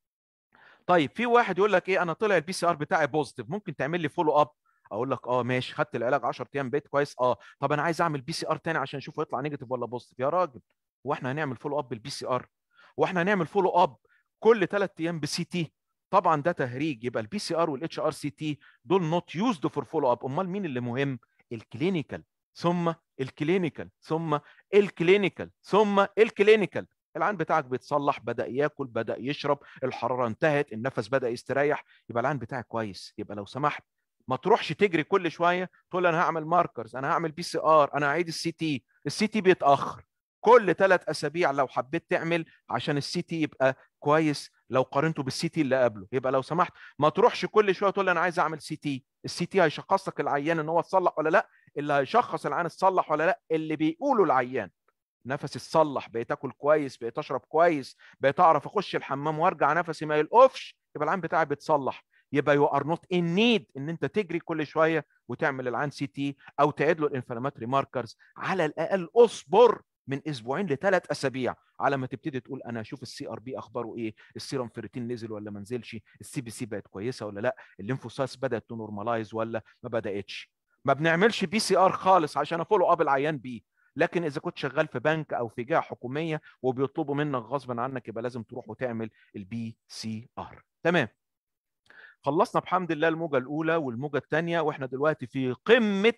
طيب في واحد يقول لك ايه انا طلع البي سي ار بتاعي بوزيتيف ممكن تعمل لي فولو اب اقول لك اه ماشي خدت العلاج 10 ايام بقيت كويس اه طب انا عايز اعمل بي سي ار تاني عشان اشوفه يطلع نيجاتيف ولا بوزيتيف يا راجل هو احنا هنعمل فولو اب بالبي سي ار واحنا هنعمل فولو اب كل ثلاث ايام بسي تي طبعا ده تهريج يبقى البي سي ار والاتش ار سي تي دول نوت يوزد فور فولو اب امال مين اللي مهم الكلينيكال ثم الكلينيكال ثم الكلينيكال ثم الكلينيكال العين بتاعك بيتصلح بدا ياكل بدا يشرب الحراره انتهت النفس بدا يستريح يبقى العين بتاعك كويس يبقى لو سمحت ما تروحش تجري كل شويه تقول انا هعمل ماركرز انا هعمل بي سي ار انا هعيد السي تي السي تي بيتاخر كل ثلاث اسابيع لو حبيت تعمل عشان السي تي يبقى كويس لو قارنته بالسي تي اللي قبله يبقى لو سمحت ما تروحش كل شويه تقول انا عايز اعمل سي تي السي تي هيشخص لك العيان ان هو اتصلح ولا لا اللي هيشخص العيان اتصلح ولا لا اللي بيقوله العيان نفسي اتصلح بقيت اكل كويس بقيت اشرب كويس بقيت اعرف اخش الحمام وارجع نفسي ما يلقفش يبقى العين بتاعي بيتصلح يبقى يو ار نوت ان نيد ان انت تجري كل شويه وتعمل العين سي تي او تعيد له الانفلاماتري ماركرز على الاقل اصبر من اسبوعين لثلاث اسابيع على ما تبتدي تقول انا اشوف السي ار بي اخباره ايه السيرم فيرتين نزل ولا ما نزلش السي بي سي بقت كويسه ولا لا الليمفوسايتس بدات تنورماليز ولا ما بداتش ما بنعملش بي سي ار خالص عشان افولو اب العيان بيه لكن اذا كنت شغال في بنك او في جهه حكوميه وبيطلبوا منك غصبا عنك يبقى لازم تروح وتعمل البي سي ار تمام خلصنا بحمد الله الموجه الاولى والموجه الثانيه واحنا دلوقتي في قمه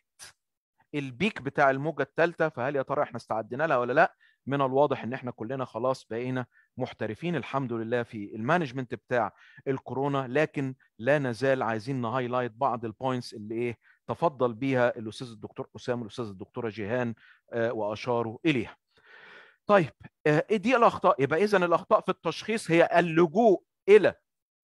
البيك بتاع الموجه الثالثه فهل يا ترى احنا استعدنا لها ولا لا من الواضح ان احنا كلنا خلاص بقينا محترفين الحمد لله في المانجمنت بتاع الكورونا لكن لا نزال عايزين نهايلايت بعض البوينتس اللي ايه تفضل بيها الاستاذ الدكتور اسامه والاستاذ الدكتوره جيهان آه واشاروا اليها طيب آه دي الاخطاء يبقى اذا الاخطاء في التشخيص هي اللجوء الى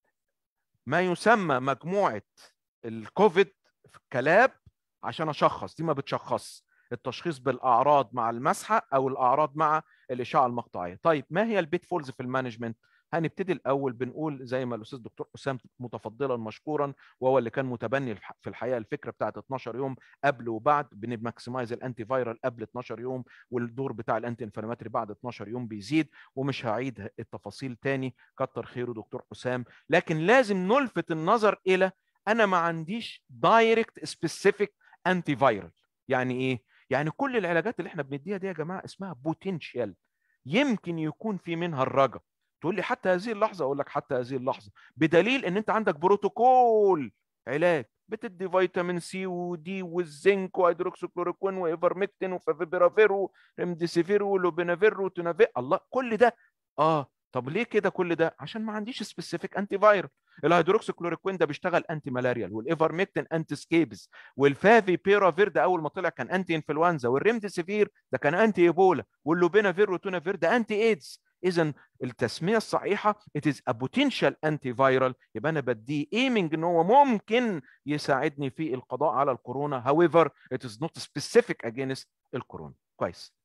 ما يسمى مجموعه الكوفيد كلاب عشان اشخص دي ما بتشخص التشخيص بالاعراض مع المسحه او الاعراض مع الاشعه المقطعيه طيب ما هي البيت فولز في المانجمنت هنبتدي الاول بنقول زي ما الاستاذ دكتور حسام متفضلا مشكورا وهو اللي كان متبني في الحقيقه الفكره بتاعت 12 يوم قبل وبعد بنماكسمايز الانتي فايرال قبل 12 يوم والدور بتاع الانتي انفلاماتري بعد 12 يوم بيزيد ومش هعيد التفاصيل تاني كتر خيره دكتور حسام لكن لازم نلفت النظر الى انا ما عنديش دايركت سبيسيفيك انتي فايرال يعني ايه يعني كل العلاجات اللي احنا بنديها دي يا جماعه اسمها بوتنشال يمكن يكون في منها الرجا تقول لي حتى هذه اللحظه اقول لك حتى هذه اللحظه بدليل ان انت عندك بروتوكول علاج بتدي فيتامين سي ودي والزنك وهيدروكسيكلوروكوين وايفرمكتين وفافيبرافير وريمديسيفير ولوبينافير وتونافير الله كل ده اه طب ليه كده كل ده عشان ما عنديش سبيسيفيك انتي فايرال الهيدروكسيكلوروكوين ده بيشتغل انتي ملاريال والايفرميكتين انتي سكيبس والفافي بيرافير ده اول ما طلع كان انتي انفلونزا والريمديسيفير ده كان انتي ايبولا واللوبينافير والتونافير ده انتي ايدز اذا التسميه الصحيحه it is a potential antiviral يبقى انا بديه ايمنج ان هو ممكن يساعدني في القضاء على الكورونا however it is not specific against الكورونا كويس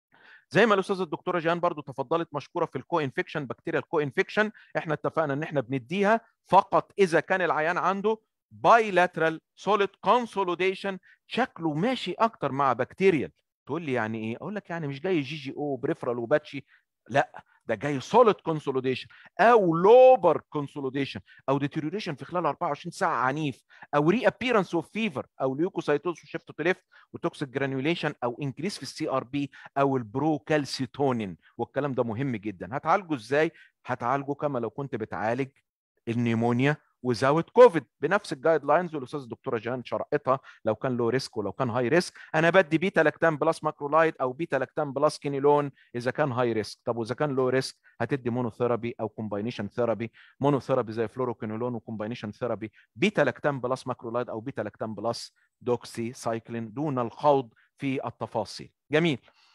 زي ما الاستاذه الدكتوره جان برضو تفضلت مشكوره في الكو انفكشن بكتيريا الكو انفكشن احنا اتفقنا ان احنا بنديها فقط اذا كان العيان عنده بايلاترال سوليد كونسوليديشن شكله ماشي اكتر مع بكتيريال تقول لي يعني ايه اقول لك يعني مش جاي جي جي او بريفرال وباتشي لا ده جاي سوليد كونسوليديشن او لوبر كونسوليديشن او ديتيريوريشن في خلال 24 ساعه عنيف او ري ابييرنس اوف فيفر او ليوكوسايتوز وشيفت تو ليفت وتوكسيك جرانيوليشن او انكريس في السي ار بي او البروكالسيتونين والكلام ده مهم جدا هتعالجه ازاي هتعالجه كما لو كنت بتعالج النيمونيا وزاوت كوفيد بنفس الجايد لاينز والاستاذ الدكتوره جان شرحتها لو كان لو ريسك ولو كان هاي ريسك انا بدي بيتا لاكتام بلس ماكرولايد او بيتا لاكتام بلس كينيلون اذا كان هاي ريسك طب واذا كان لو ريسك هتدي مونوثيرابي او كومباينيشن ثيرابي مونوثيرابي زي فلوروكينولون وكومباينيشن ثيرابي بيتا لاكتام بلس ماكرولايد او بيتا لاكتام بلس دوكسي سايكلين دون الخوض في التفاصيل جميل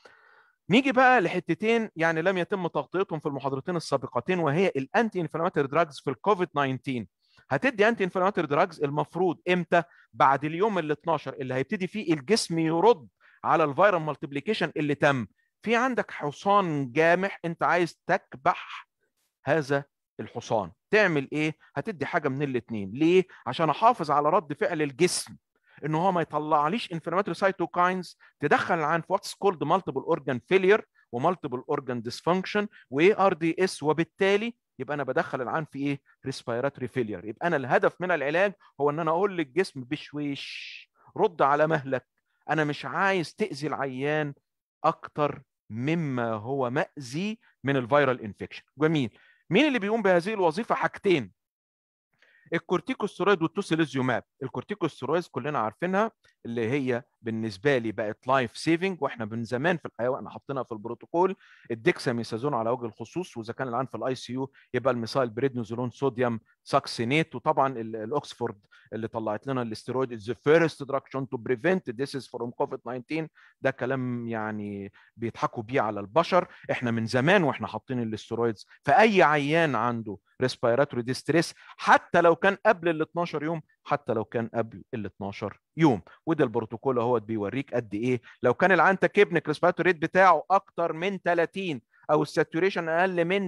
نيجي بقى لحتتين يعني لم يتم تغطيتهم في المحاضرتين السابقتين وهي الانتي انفلاماتوري دراجز في الكوفيد 19 هتدي انتي انفلاماتوري دراجز المفروض امتى بعد اليوم ال 12 اللي هيبتدي فيه الجسم يرد على الفيرال مالتيبليكيشن اللي تم في عندك حصان جامح انت عايز تكبح هذا الحصان تعمل ايه هتدي حاجه من الاثنين ليه عشان احافظ على رد فعل الجسم ان هو ما يطلعليش انفلاماتوري سايتوكاينز تدخل العين في واتس كولد مالتيبل اورجان فيلير ومالتيبل اورجان ديسفانكشن واي ار دي اس وبالتالي يبقى انا بدخل العين في ايه ريسبيراتوري فيلير يبقى انا الهدف من العلاج هو ان انا اقول للجسم بشويش رد على مهلك انا مش عايز تاذي العيان اكتر مما هو مأذي من الفيرال انفكشن جميل مين اللي بيقوم بهذه الوظيفه حاجتين الكورتيكوستيرويد والتوسيليزيوماب الكورتيكوستيرويد كلنا عارفينها اللي هي بالنسبه لي بقت لايف سيفنج واحنا من زمان في الحياه واحنا حاطينها في البروتوكول الديكساميثازون على وجه الخصوص واذا كان الان في الاي سي يو يبقى الميثايل بريدنيزولون صوديوم ساكسينيت وطبعا الاوكسفورد اللي طلعت لنا الاستيرويد از فيرست دراج شون تو بريفنت ذيس فروم كوفيد 19 ده كلام يعني بيضحكوا بيه على البشر احنا من زمان واحنا حاطين الاستيرويدز فاي عيان عنده ريسبيراتوري ديستريس حتى لو كان قبل ال 12 يوم حتى لو كان قبل ال 12 يوم وده البروتوكول اهوت بيوريك قد ايه لو كان العيان تكبنك ريسبيراتوري ريت بتاعه اكتر من 30 او الساتوريشن اقل من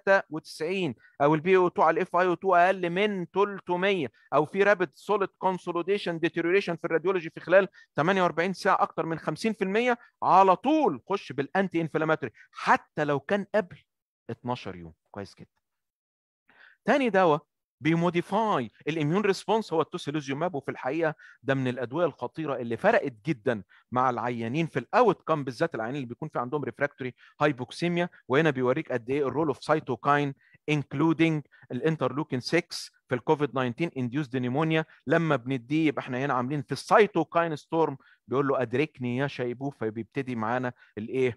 93 او البي او 2 على الاف اي او 2 اقل من 300 او في رابid سوليد كونسوليديشن ديتيريوريشن في الراديولوجي في خلال 48 ساعه اكتر من 50% على طول خش بالانتي انفلاماتوري حتى لو كان قبل 12 يوم كويس جدا تاني دواء بيموديفاي الاميون ريسبونس هو التوسيلوزيوماب وفي الحقيقه ده من الادويه الخطيره اللي فرقت جدا مع العيانين في الاوت كام بالذات العيانين اللي بيكون في عندهم ريفراكتوري هايبوكسيميا وهنا بيوريك قد ايه الرول اوف سايتوكاين انكلودنج الانترلوكين 6 في الكوفيد 19 انديوسد نيمونيا لما بنديه يبقى احنا هنا عاملين في السايتوكاين ستورم بيقول له ادركني يا شيبوب فبيبتدي معانا الايه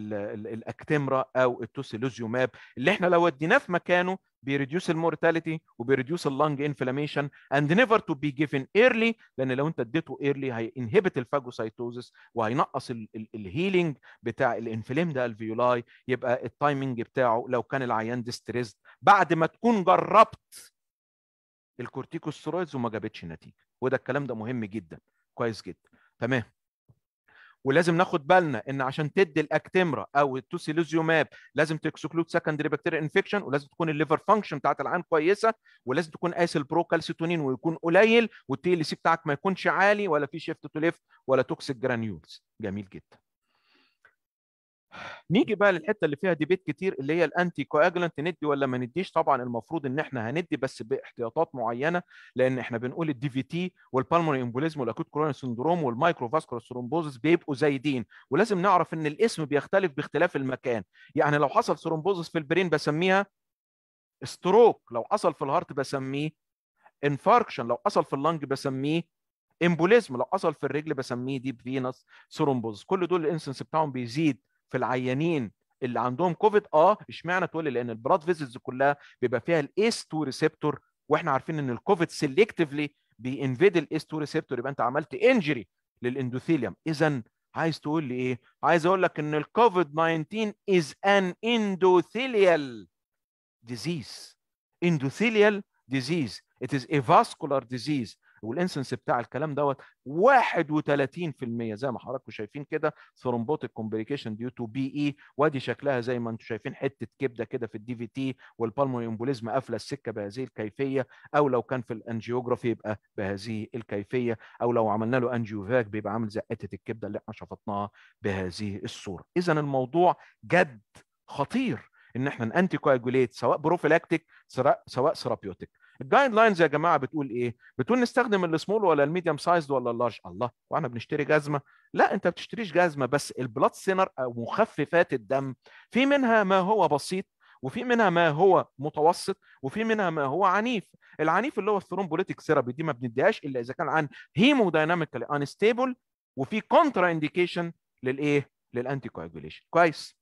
الاكتمرا او التوسيلوزيوماب اللي احنا لو اديناه في مكانه بيريديوس المورتاليتي وبيريديوس اللنج انفلاميشن اند نيفر تو بي جيفن ايرلي لان لو انت اديته ايرلي هينهبت الفاجوسايتوزس وهينقص الهيلينج بتاع الانفليمد الفيولاي يبقى التايمنج بتاعه لو كان العيان ديستريسد بعد ما تكون جربت الكورتيكوستيرويدز وما جابتش نتيجه وده الكلام ده مهم جدا كويس جدا تمام ولازم ناخد بالنا ان عشان تدي الاكتمرا او التوسيلوزيوماب لازم تكسكلود سكندري بكتيريا انفكشن ولازم تكون الليفر فانكشن بتاعت العين كويسه ولازم تكون قاس البروكالسيتونين ويكون قليل والتي ال سي بتاعك ما يكونش عالي ولا في شيفت تو ليفت ولا توكسيك جرانيولز جميل جدا نيجي بقى للحته اللي فيها ديبيت كتير اللي هي الانتي كواجلانت ندي ولا ما نديش طبعا المفروض ان احنا هندي بس باحتياطات معينه لان احنا بنقول الدي في تي والبالمونري امبوليزم والاكوت كوروني سندروم والمايكرو فاسكولار ثرومبوزس بيبقوا زايدين ولازم نعرف ان الاسم بيختلف باختلاف المكان يعني لو حصل ثرومبوزس في البرين بسميها ستروك لو حصل في الهارت بسميه انفاركشن لو حصل في اللنج بسميه امبوليزم لو حصل في الرجل بسميه ديب فينس ثرومبوزس كل دول الانسنس بتاعهم بيزيد في العيانين اللي عندهم كوفيد اه اشمعنى تقول لي لان البلاد فيزلز كلها بيبقى فيها الاس 2 ريسبتور واحنا عارفين ان الكوفيد سيلكتيفلي بينفيد الاس 2 ريسبتور يبقى انت عملت انجري للاندوثيليوم اذا عايز تقول لي ايه عايز اقول لك ان الكوفيد 19 is an endothelial disease endothelial disease it is a vascular disease والانسنس بتاع الكلام دوت 31% زي ما حضراتكم شايفين كده ثرومبوتيك كومبليكيشن ديو تو بي اي وادي شكلها زي ما انتم شايفين حته كبده كده في الدي في تي والبالموني امبوليزم قافله السكه بهذه الكيفيه او لو كان في الانجيوجرافي يبقى بهذه الكيفيه او لو عملنا له انجيوفاك بيبقى عامل زي حته الكبده اللي احنا شفطناها بهذه الصوره اذا الموضوع جد خطير ان احنا نانتي كواجوليت سواء بروفيلاكتيك سواء ثيرابيوتيك الجايد لاينز يا جماعه بتقول ايه؟ بتقول نستخدم السمول ولا الميديوم سايز ولا اللارج؟ الله واحنا بنشتري جزمه؟ لا انت بتشتريش جزمه بس البلاد سينر او مخففات الدم في منها ما هو بسيط وفي منها ما هو متوسط وفي منها ما هو عنيف العنيف اللي هو الثرومبوليتيك ثيرابي دي ما بنديهاش الا اذا كان عن هيمودايناميكالي انستيبل وفي كونترا انديكيشن للايه للانتي كواجوليشن كويس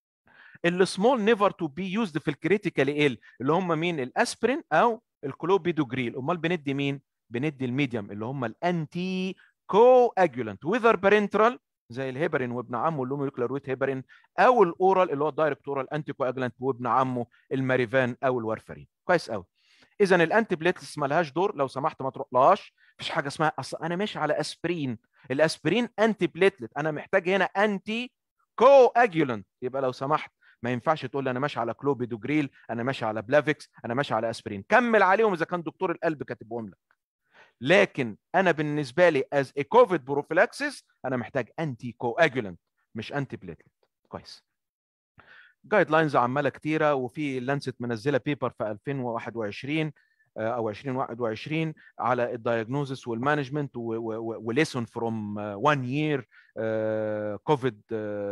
السمول نيفر تو بي يوزد في الكريتيكال ال اللي هم مين الاسبرين او الكلوبيدوجريل امال بندي مين بندي الميديوم اللي هم الانتي كو اجولانت وذر بارنترال زي الهيبرين وابن عمه اللوموليكولار ويت هيبرين او الاورال اللي هو الدايركت اورال انتي كو اجولانت وابن عمه الماريفان او الوارفرين كويس قوي اذا الانتي بليتلس مالهاش دور لو سمحت ما تروحلهاش مفيش حاجه اسمها اصل انا ماشي على اسبرين الاسبرين انتي بليتلت انا محتاج هنا انتي كو اجولانت يبقى لو سمحت ما ينفعش تقول لي انا ماشي على كلوبيدوجريل انا ماشي على بلافيكس انا ماشي على اسبرين كمل عليهم اذا كان دكتور القلب كاتبهم لك لكن انا بالنسبه لي از ا كوفيد بروفيلاكسيس انا محتاج انتي كواجولانت مش انتي بليتلت كويس جايد لاينز عماله كتيره وفي لانست منزله بيبر في 2021 او 2021 على الدايجنوزس والمانجمنت وليسون فروم 1 يير كوفيد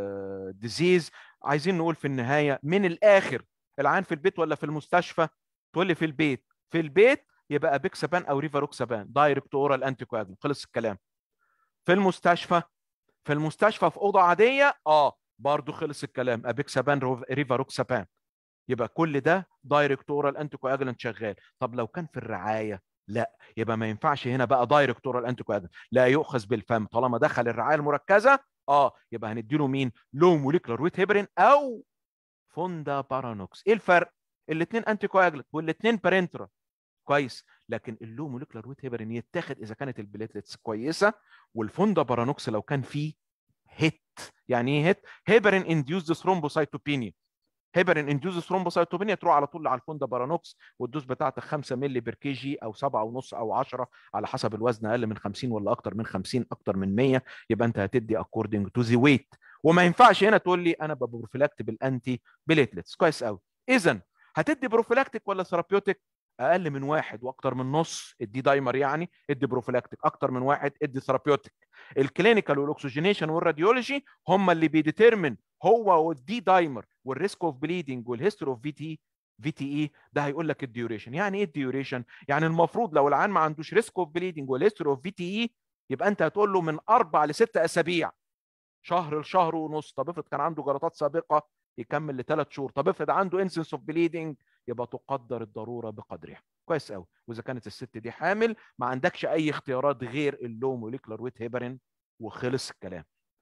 ديزيز عايزين نقول في النهايه من الاخر العيان في البيت ولا في المستشفى تقول لي في البيت في البيت يبقى بيكسابان او ريفاروكسابان دايركت اورال انتي كواجولانت خلص الكلام في المستشفى في المستشفى في اوضه عاديه اه برضه خلص الكلام ابيكسابان ريفاروكسابان يبقى كل ده دايركت اورال انتي كواجولانت شغال طب لو كان في الرعايه لا يبقى ما ينفعش هنا بقى دايركت اورال انتي كواجولانت لا يؤخذ بالفم طالما دخل الرعايه المركزه اه يبقى هنديله مين لو موليكولار ويت هيبرين او فوندا بارانوكس ايه الفرق الاثنين انتي كواجولانت والاثنين بارنترا كويس لكن اللو موليكولار ويت هيبرين يتاخد اذا كانت البليتلتس كويسه والفوندا بارانوكس لو كان فيه هيت يعني ايه هيت هيبرين انديوزد ثرومبوسايتوبينيا هيبرين انديوز ثرومبوسايتوبينيا تروح على طول على الفوندا بارانوكس والدوز بتاعتك 5 مللي بير كي جي او 7 ونص او 10 على حسب الوزن اقل من 50 ولا اكتر من 50 اكتر من 100 يبقى انت هتدي اكوردنج تو ذا ويت وما ينفعش هنا تقول لي انا ببروفيلاكت بالانتي بليتلتس كويس قوي اذا هتدي بروفيلاكتيك ولا ثيرابيوتيك اقل من واحد واكتر من نص ادي دايمر يعني ادي بروفيلاكتيك اكتر من واحد ادي ثيرابيوتيك الكلينيكال والاكسجينيشن والراديولوجي هم اللي بيديترمن هو والدي دايمر والريسك اوف بليدنج والهيستوري اوف في تي في تي اي ده هيقول لك الديوريشن يعني ايه الديوريشن يعني المفروض لو العيان ما عندوش ريسك اوف بليدنج والهيستوري اوف في تي اي يبقى انت هتقول له من اربع لست اسابيع شهر لشهر ونص طب افرض كان عنده جلطات سابقه يكمل لثلاث شهور طب افرض عنده انسنس اوف بليدنج يبقى تقدر الضروره بقدرها كويس قوي واذا كانت الست دي حامل ما عندكش اي اختيارات غير اللو موليكولار ويت هيبرين وخلص الكلام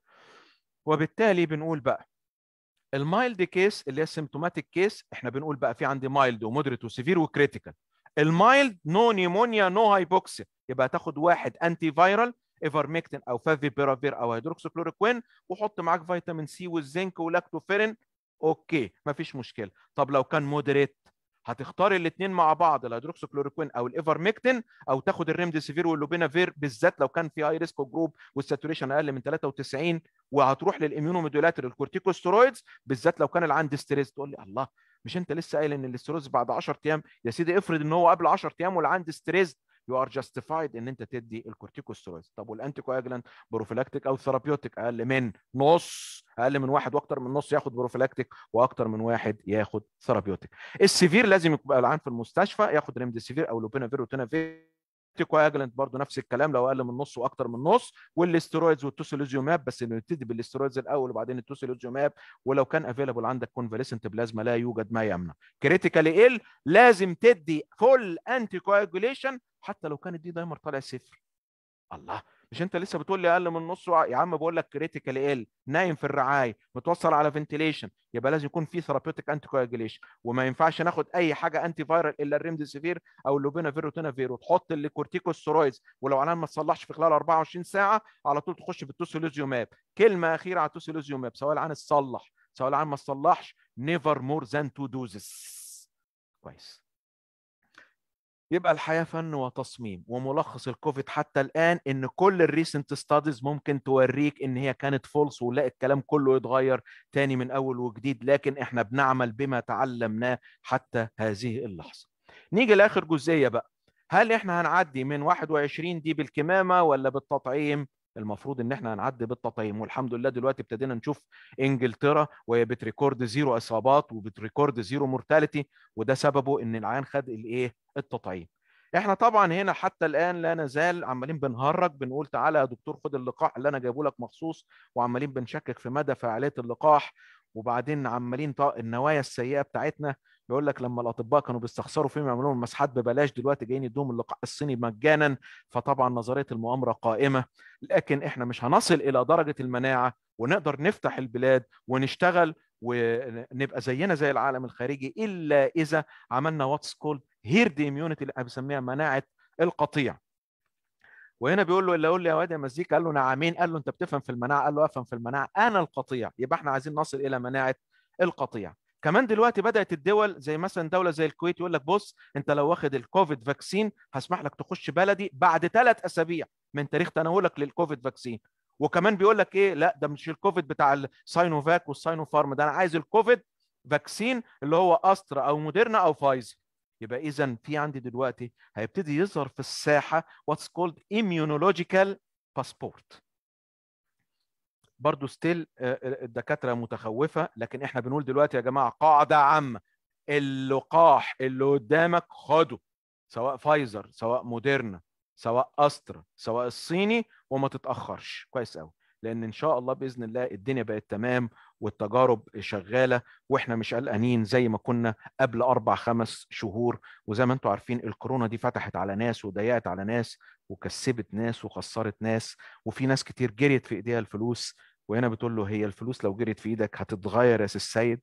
وبالتالي بنقول بقى المايلد كيس اللي هي السيمتوماتيك كيس احنا بنقول بقى في عندي مايلد ومودريت وسيفير وكريتيكال المايلد نو نيمونيا نو هايبوكسيا يبقى تاخد واحد انتي فايرال ايفرميكتين او فافيبيرافير او هيدروكسيكلوروكوين وحط معاك فيتامين سي والزنك ولاكتوفيرين اوكي مفيش مشكله طب لو كان مودريت هتختار الاثنين مع بعض الهيدروكسيكلوروكوين او الايفرميكتين او تاخد الريمديسيفير واللوبينافير بالذات لو كان في هاي ريسك جروب والساتوريشن اقل من 93 وهتروح للاميونومودولاتر الكورتيكوستيرويدز بالذات لو كان العندي ستريس تقول لي الله مش انت لسه قايل ان الاستروز بعد 10 ايام يا سيدي افرض ان هو قبل 10 ايام والعندي ستريس يو ار جاستيفايد ان انت تدي الكورتيكوستيرويدز طب والانتي كواجلانت بروفيلاكتيك او ثيرابيوتيك اقل من نص اقل من واحد واكتر من نص ياخد بروفيلاكتيك واكتر من واحد ياخد ثيرابيوتيك السيفير لازم يبقى العيان في المستشفى ياخد ريمديسيفير او لوبينافير وتنافير كواجلنت برضو نفس الكلام لو اقل من نص واكتر من نص والاسترويدز والتوسيلوزيوماب بس نبتدي بالاسترويدز الاول وبعدين التوسيلوزيوماب ولو كان افيلابل عندك كونفاليسنت بلازما لا يوجد ما يمنع كريتيكالي ال لازم تدي فول انتي كواجوليشن حتى لو كان الدي دايمر طالع صفر الله مش انت لسه بتقول لي اقل من نص يا عم بقول لك كريتيكال ال نايم في الرعايه متوصل على فنتيليشن يبقى لازم يكون في ثيرابيوتيك انتي كواجوليشن وما ينفعش ناخد اي حاجه انتي فايرال الا الريمديسيفير او اللوبينافير وتنافير وتحط اللي كورتيكوستيرويدز ولو على ما تصلحش في خلال 24 ساعه على طول تخش في التوسيلوزيوماب كلمه اخيره على التوسيلوزيوماب سواء العن تصلح سواء العن ما تصلحش نيفر مور ذان تو دوزز كويس يبقى الحياه فن وتصميم وملخص الكوفيد حتى الان ان كل الريسنت ستاديز ممكن توريك ان هي كانت فولس ولا الكلام كله يتغير تاني من اول وجديد لكن احنا بنعمل بما تعلمناه حتى هذه اللحظه نيجي لاخر جزئيه بقى هل احنا هنعدي من 21 دي بالكمامه ولا بالتطعيم المفروض ان احنا هنعدي بالتطعيم والحمد لله دلوقتي ابتدينا نشوف انجلترا وهي بتريكورد زيرو اصابات وبتريكورد زيرو مورتاليتي وده سببه ان العيان خد الايه التطعيم احنا طبعا هنا حتى الان لا نزال عمالين بنهرج بنقول تعالى يا دكتور خد اللقاح اللي انا جايبه لك مخصوص وعمالين بنشكك في مدى فعاليه اللقاح وبعدين عمالين النوايا السيئه بتاعتنا بيقول لك لما الاطباء كانوا بيستخسروا فيهم يعملوا لهم مسحات ببلاش دلوقتي جايين يدوهم اللقاح الصيني مجانا فطبعا نظريه المؤامره قائمه لكن احنا مش هنصل الى درجه المناعه ونقدر نفتح البلاد ونشتغل ونبقى زينا زي العالم الخارجي الا اذا عملنا واتس كولد هيرد اميونيتي اللي بنسميها مناعه القطيع وهنا بيقول له اللي يقول لي يا واد يا مزيكا قال له نعمين قال له انت بتفهم في المناعه قال له افهم في المناعه انا القطيع يبقى احنا عايزين نصل الى مناعه القطيع كمان دلوقتي بدات الدول زي مثلا دوله زي الكويت يقول لك بص انت لو واخد الكوفيد فاكسين هسمح لك تخش بلدي بعد ثلاث اسابيع من تاريخ تناولك للكوفيد فاكسين وكمان بيقول لك ايه لا ده مش الكوفيد بتاع الساينوفاك والساينوفارم ده انا عايز الكوفيد فاكسين اللي هو استرا او موديرنا او فايزر يبقى اذا في عندي دلوقتي هيبتدي يظهر في الساحه واتس كولد immunological باسبورت برضه ستيل الدكاتره متخوفه لكن احنا بنقول دلوقتي يا جماعه قاعده عامه اللقاح اللي قدامك خده سواء فايزر سواء موديرنا سواء استرا سواء الصيني وما تتاخرش كويس قوي لان ان شاء الله باذن الله الدنيا بقت تمام والتجارب شغاله واحنا مش قلقانين زي ما كنا قبل اربع خمس شهور وزي ما انتم عارفين الكورونا دي فتحت على ناس وضيقت على ناس وكسبت ناس وخسرت ناس وفي ناس كتير جريت في ايديها الفلوس وهنا بتقول له هي الفلوس لو جريت في ايدك هتتغير يا سي السيد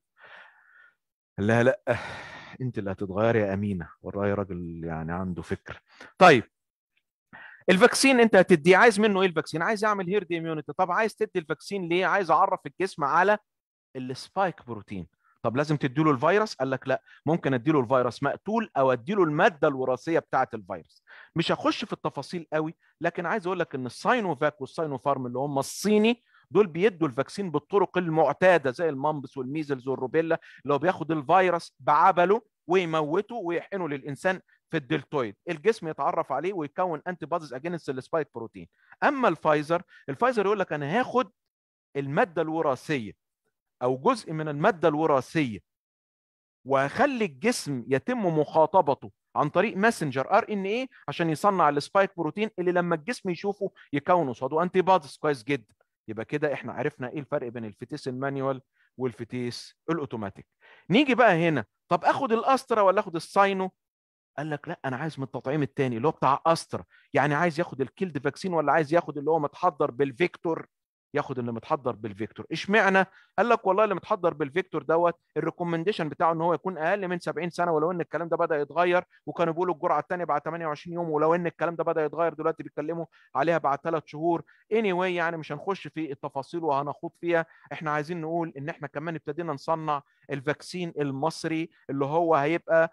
لا لا انت اللي هتتغير يا امينه والله راجل يعني عنده فكر طيب الفاكسين انت هتديه عايز منه ايه الفاكسين عايز اعمل هيرد اميونيتي طب عايز تدي الفاكسين ليه عايز اعرف الجسم على السبايك بروتين طب لازم تديله الفيروس قال لك لا ممكن اديله الفيروس مقتول او اديله الماده الوراثيه بتاعه الفيروس مش هخش في التفاصيل قوي لكن عايز اقول لك ان الساينوفاك والساينوفارم اللي هم الصيني دول بيدوا الفاكسين بالطرق المعتاده زي المامبس والميزلز والروبيلا اللي هو بياخد الفيروس بعبله ويموته ويحقنه للانسان في الدلتويد الجسم يتعرف عليه ويكون انتي بوديز اجينست السبايك بروتين اما الفايزر الفايزر يقول لك انا هاخد الماده الوراثيه او جزء من الماده الوراثيه وهخلي الجسم يتم مخاطبته عن طريق ماسنجر ار ان ايه عشان يصنع السبايك بروتين اللي لما الجسم يشوفه يكون قصاده انتي بوديز كويس جدا يبقى كده احنا عرفنا ايه الفرق بين الفتيس المانيوال والفتيس الاوتوماتيك نيجي بقى هنا طب اخد الاسترا ولا اخد الساينو قال لك لا انا عايز من التطعيم الثاني اللي هو بتاع استرا يعني عايز ياخد الكيلد فاكسين ولا عايز ياخد اللي هو متحضر بالفيكتور ياخد اللي متحضر بالفيكتور اشمعنى قال لك والله اللي متحضر بالفيكتور دوت الريكومنديشن بتاعه ان هو يكون اقل من 70 سنه ولو ان الكلام ده بدا يتغير وكانوا بيقولوا الجرعه الثانيه بعد 28 يوم ولو ان الكلام ده بدا يتغير دلوقتي بيتكلموا عليها بعد ثلاث شهور اني anyway يعني مش هنخش في التفاصيل وهنخوض فيها احنا عايزين نقول ان احنا كمان ابتدينا نصنع الفاكسين المصري اللي هو هيبقى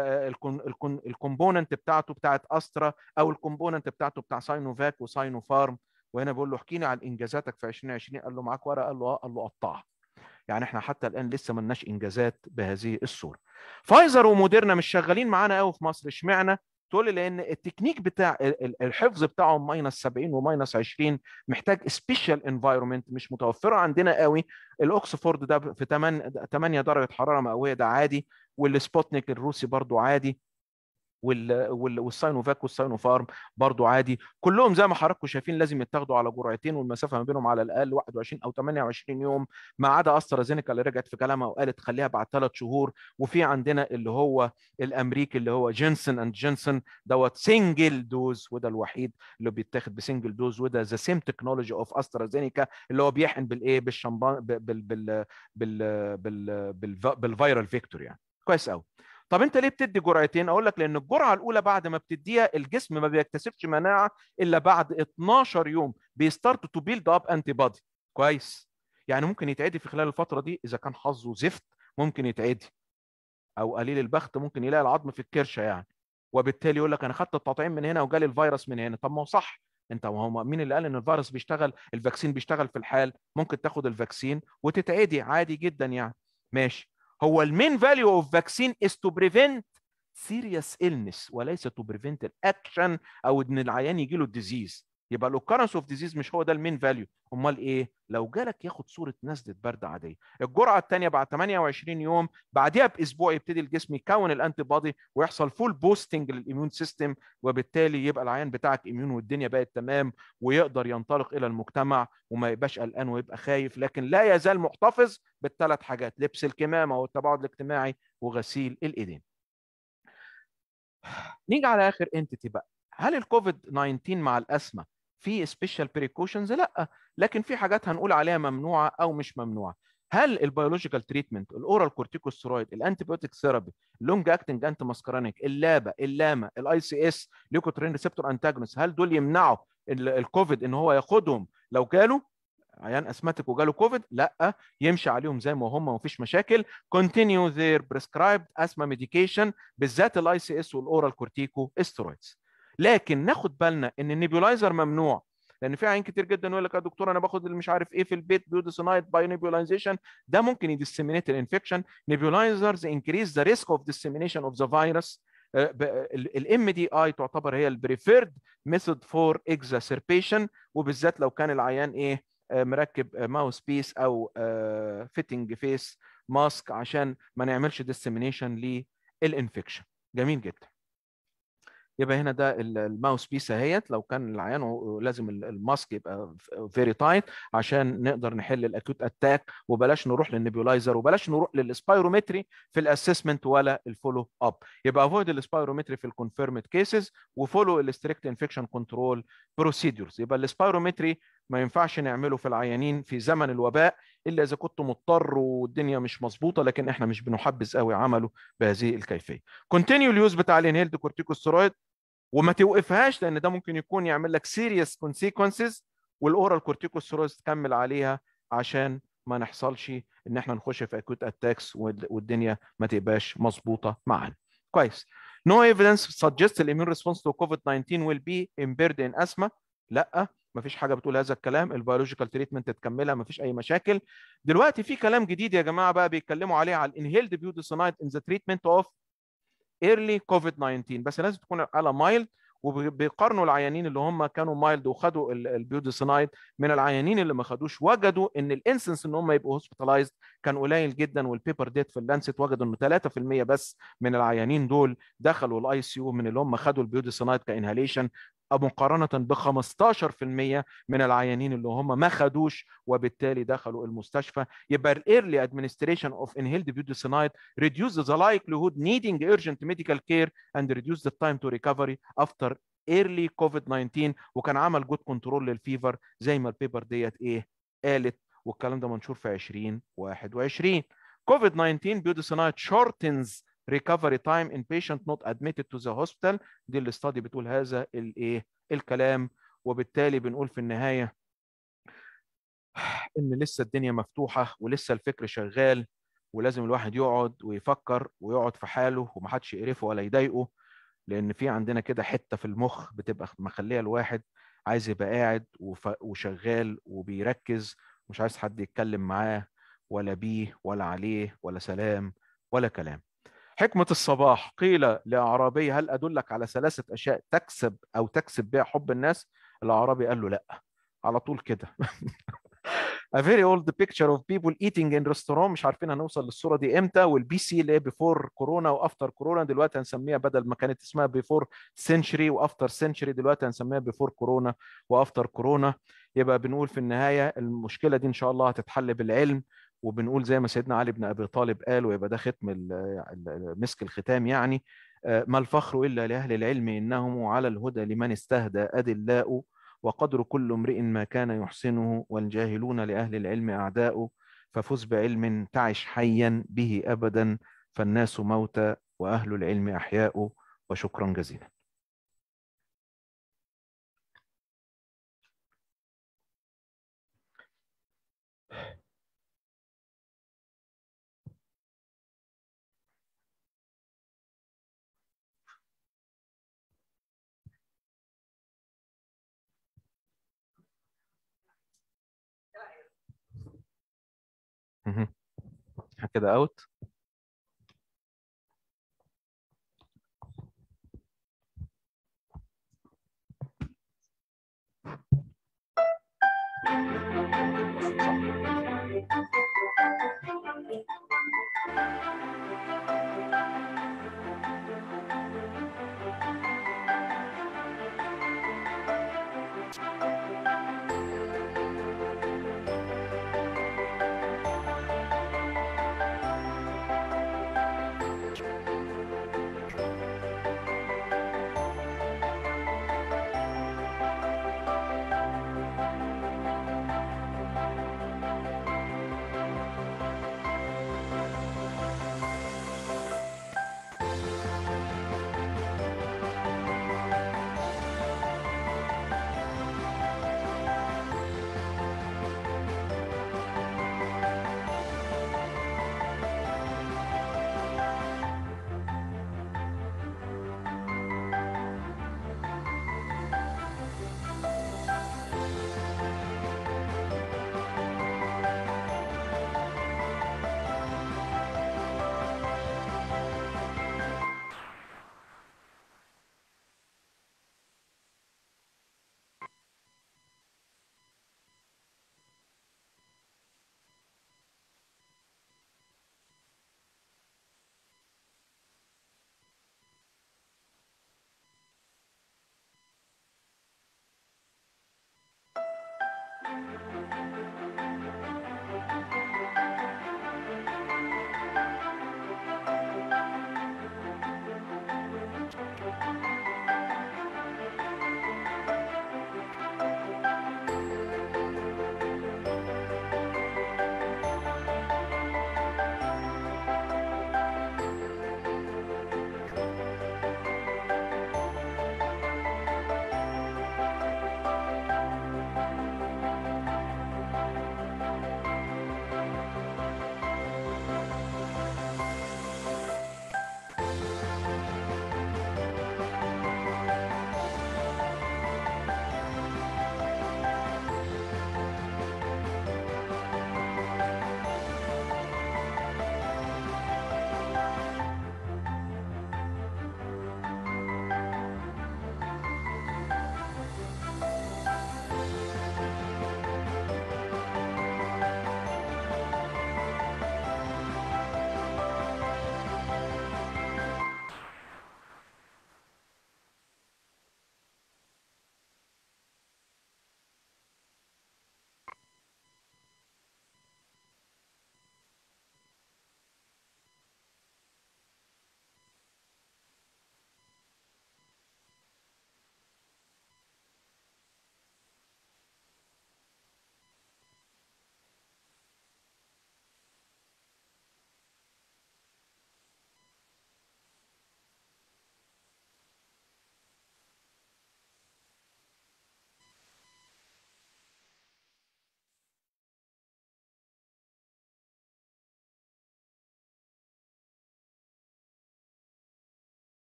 الكومبوننت بتاعته بتاعت استرا او الكومبوننت بتاعته بتاع ساينوفاك وساينوفارم وهنا بيقول له احكي لي عن انجازاتك في 2020 قال له معاك ورقه قال له اه قال له قطعها يعني احنا حتى الان لسه ما لناش انجازات بهذه الصوره فايزر وموديرنا مش شغالين معانا قوي في مصر اشمعنى تقول لي لان التكنيك بتاع الحفظ بتاعهم ماينس 70 وماينس 20 محتاج سبيشال انفايرمنت مش متوفره عندنا قوي الاوكسفورد ده في 8 8 درجه حراره مئويه ده عادي والسبوتنيك الروسي برضو عادي وال... وال... والساينوفاك والساينوفارم برضو عادي كلهم زي ما حضراتكم شايفين لازم يتاخدوا على جرعتين والمسافه ما بينهم على الاقل 21 او 28 يوم ما عدا استرازينيكا اللي رجعت في كلامها وقالت خليها بعد ثلاث شهور وفي عندنا اللي هو الامريكي اللي هو جينسون اند جينسون دوت سنجل دوز وده الوحيد اللي بيتاخد بسنجل دوز وده ذا سيم تكنولوجي اوف استرازينيكا اللي هو بيحقن بالايه بالشمبان بال بال بال بال بال بال بالفيرال فيكتور يعني كويس قوي طب انت ليه بتدي جرعتين اقول لك لان الجرعه الاولى بعد ما بتديها الجسم ما بيكتسبش مناعه الا بعد 12 يوم بيستارت تو بيلد اب انتي بادي كويس يعني ممكن يتعدي في خلال الفتره دي اذا كان حظه زفت ممكن يتعدي او قليل البخت ممكن يلاقي العظم في الكرشه يعني وبالتالي يقول لك انا خدت التطعيم من هنا وجالي الفيروس من هنا طب ما هو صح انت هو مين اللي قال ان الفيروس بيشتغل الفاكسين بيشتغل في الحال ممكن تاخد الفاكسين وتتعدي عادي جدا يعني ماشي هو المين فاليو اوف فاكسين از تو بريفنت سيريس illness وليس تو بريفنت الاكشن او ان العيان يجي له الديزيز يبقى الاوكرنس اوف ديزيز مش هو ده المين فاليو امال ايه لو جالك ياخد صوره نزله برد عاديه الجرعه الثانيه بعد 28 يوم بعديها باسبوع يبتدي الجسم يكون الانتي بودي ويحصل فول بوستنج للاميون سيستم وبالتالي يبقى العيان بتاعك اميون والدنيا بقت تمام ويقدر ينطلق الى المجتمع وما يبقاش قلقان ويبقى خايف لكن لا يزال محتفظ بالثلاث حاجات لبس الكمامه والتباعد الاجتماعي وغسيل الايدين نيجي على اخر انتيتي بقى هل الكوفيد 19 مع الاسمى في سبيشال بريكوشنز لا لكن في حاجات هنقول عليها ممنوعه او مش ممنوعه هل البيولوجيكال تريتمنت الاورال كورتيكوستيرويد الانتيبيوتيك ثيرابي اللونج اكتنج انتي ماسكرانيك اللابا اللاما الاي سي اس ليوكوترين ريسبتور انتاجونست هل دول يمنعوا الكوفيد ان هو ياخدهم لو جاله عيان اسماتيك وجاله كوفيد لا يمشي عليهم زي ما هم مفيش مشاكل continue their prescribed asthma medication بالذات الاي سي اس والاورال كورتيكو استرويدز لكن ناخد بالنا ان النيبولايزر ممنوع لان في عيان كتير جدا يقول لك يا دكتور انا باخد اللي مش عارف ايه في البيت بيوديسونايد باي نيبولايزيشن ده ممكن يديسيمينيت الانفكشن نيبولايزرز انكريز ذا ريسك اوف ديسيمينيشن اوف ذا فيروس الام دي اي تعتبر هي البريفيرد ميثود فور اكزاسربيشن وبالذات لو كان العيان ايه مركب ماوس بيس او فيتنج فيس ماسك عشان ما نعملش ديسيمينيشن للانفكشن جميل جدا يبقى هنا ده الماوس بيس اهيت لو كان العيان لازم الماسك يبقى فيري تايت عشان نقدر نحل الاكيوت اتاك وبلاش نروح للنيبيولايزر وبلاش نروح للسبايرومتري في الاسسمنت ولا الفولو اب يبقى افويد السبايرومتري في الكونفيرمد كيسز وفولو الستريكت انفكشن كنترول بروسيدورز يبقى السبايرومتري ما ينفعش نعمله في العيانين في زمن الوباء الا اذا كنت مضطر والدنيا مش مظبوطه لكن احنا مش بنحبذ قوي عمله بهذه الكيفيه. كونتينيو اليوز بتاع الانهيلد كورتيكوستيرويد وما توقفهاش لان ده ممكن يكون يعمل لك سيريس كونسيكونسز والاورال كورتيكوستيرويد تكمل عليها عشان ما نحصلش ان احنا نخش في اكوت اتاكس والدنيا ما تبقاش مظبوطه معانا. كويس. No evidence suggests the immune response to COVID-19 will be impaired in asthma. لا ما فيش حاجه بتقول هذا الكلام البيولوجيكال تريتمنت تكملها ما فيش اي مشاكل دلوقتي في كلام جديد يا جماعه بقى بيتكلموا عليه على الانهيلد بيوديسونايد ان ذا تريتمنت اوف ايرلي كوفيد 19 بس لازم تكون على مايلد وبيقارنوا العيانين اللي هم كانوا مايلد وخدوا البيوديسونايد من العيانين اللي ما خدوش وجدوا ان الانسنس ان هم يبقوا هوسبيتالايزد كان قليل جدا والبيبر ديت في اللانست وجدوا انه 3% بس من العيانين دول دخلوا الاي سي يو من اللي هم خدوا البيوديسونايد كانهاليشن مقارنة ب 15% من العيانين اللي هم ما خدوش وبالتالي دخلوا المستشفى يبقى الايرلي ادمنستريشن اوف انهيلد بيوديسونايد reduce the likelihood needing urgent medical care and reduce the time to recovery after early COVID-19 وكان عمل جود كنترول للفيفر زي ما البيبر ديت ايه قالت والكلام ده منشور في 2021 COVID-19 بيوديسونايد shortens recovery time in patient not admitted to the hospital دي الاستادي بتقول هذا الايه الكلام وبالتالي بنقول في النهايه ان لسه الدنيا مفتوحه ولسه الفكر شغال ولازم الواحد يقعد ويفكر ويقعد في حاله ومحدش يقرفه ولا يضايقه لان في عندنا كده حته في المخ بتبقى مخليه الواحد عايز يبقى قاعد وشغال وبيركز مش عايز حد يتكلم معاه ولا بيه ولا عليه ولا سلام ولا كلام حكمة الصباح قيل لأعرابي هل أدلك على ثلاثة أشياء تكسب أو تكسب بها حب الناس الأعرابي قال له لا على طول كده a very old picture of people eating in restaurant مش عارفين هنوصل للصوره دي امتى والبي سي اللي هي بيفور كورونا وافتر كورونا دلوقتي هنسميها بدل ما كانت اسمها بيفور سنشري وافتر سنشري دلوقتي هنسميها بيفور كورونا وافتر كورونا يبقى بنقول في النهايه المشكله دي ان شاء الله هتتحل بالعلم وبنقول زي ما سيدنا علي بن ابي طالب قال ويبقى ده ختم ال- ال- مسك الختام يعني آه، ما الفخر الا لاهل العلم انهم على الهدى لمن استهدى ادلاء وقدر كل امرئ ما كان يحسنه والجاهلون لاهل العلم اعداء ففز بعلم تعش حيا به ابدا فالناس موتى واهل العلم احياء وشكرا جزيلا مهم. كده اوت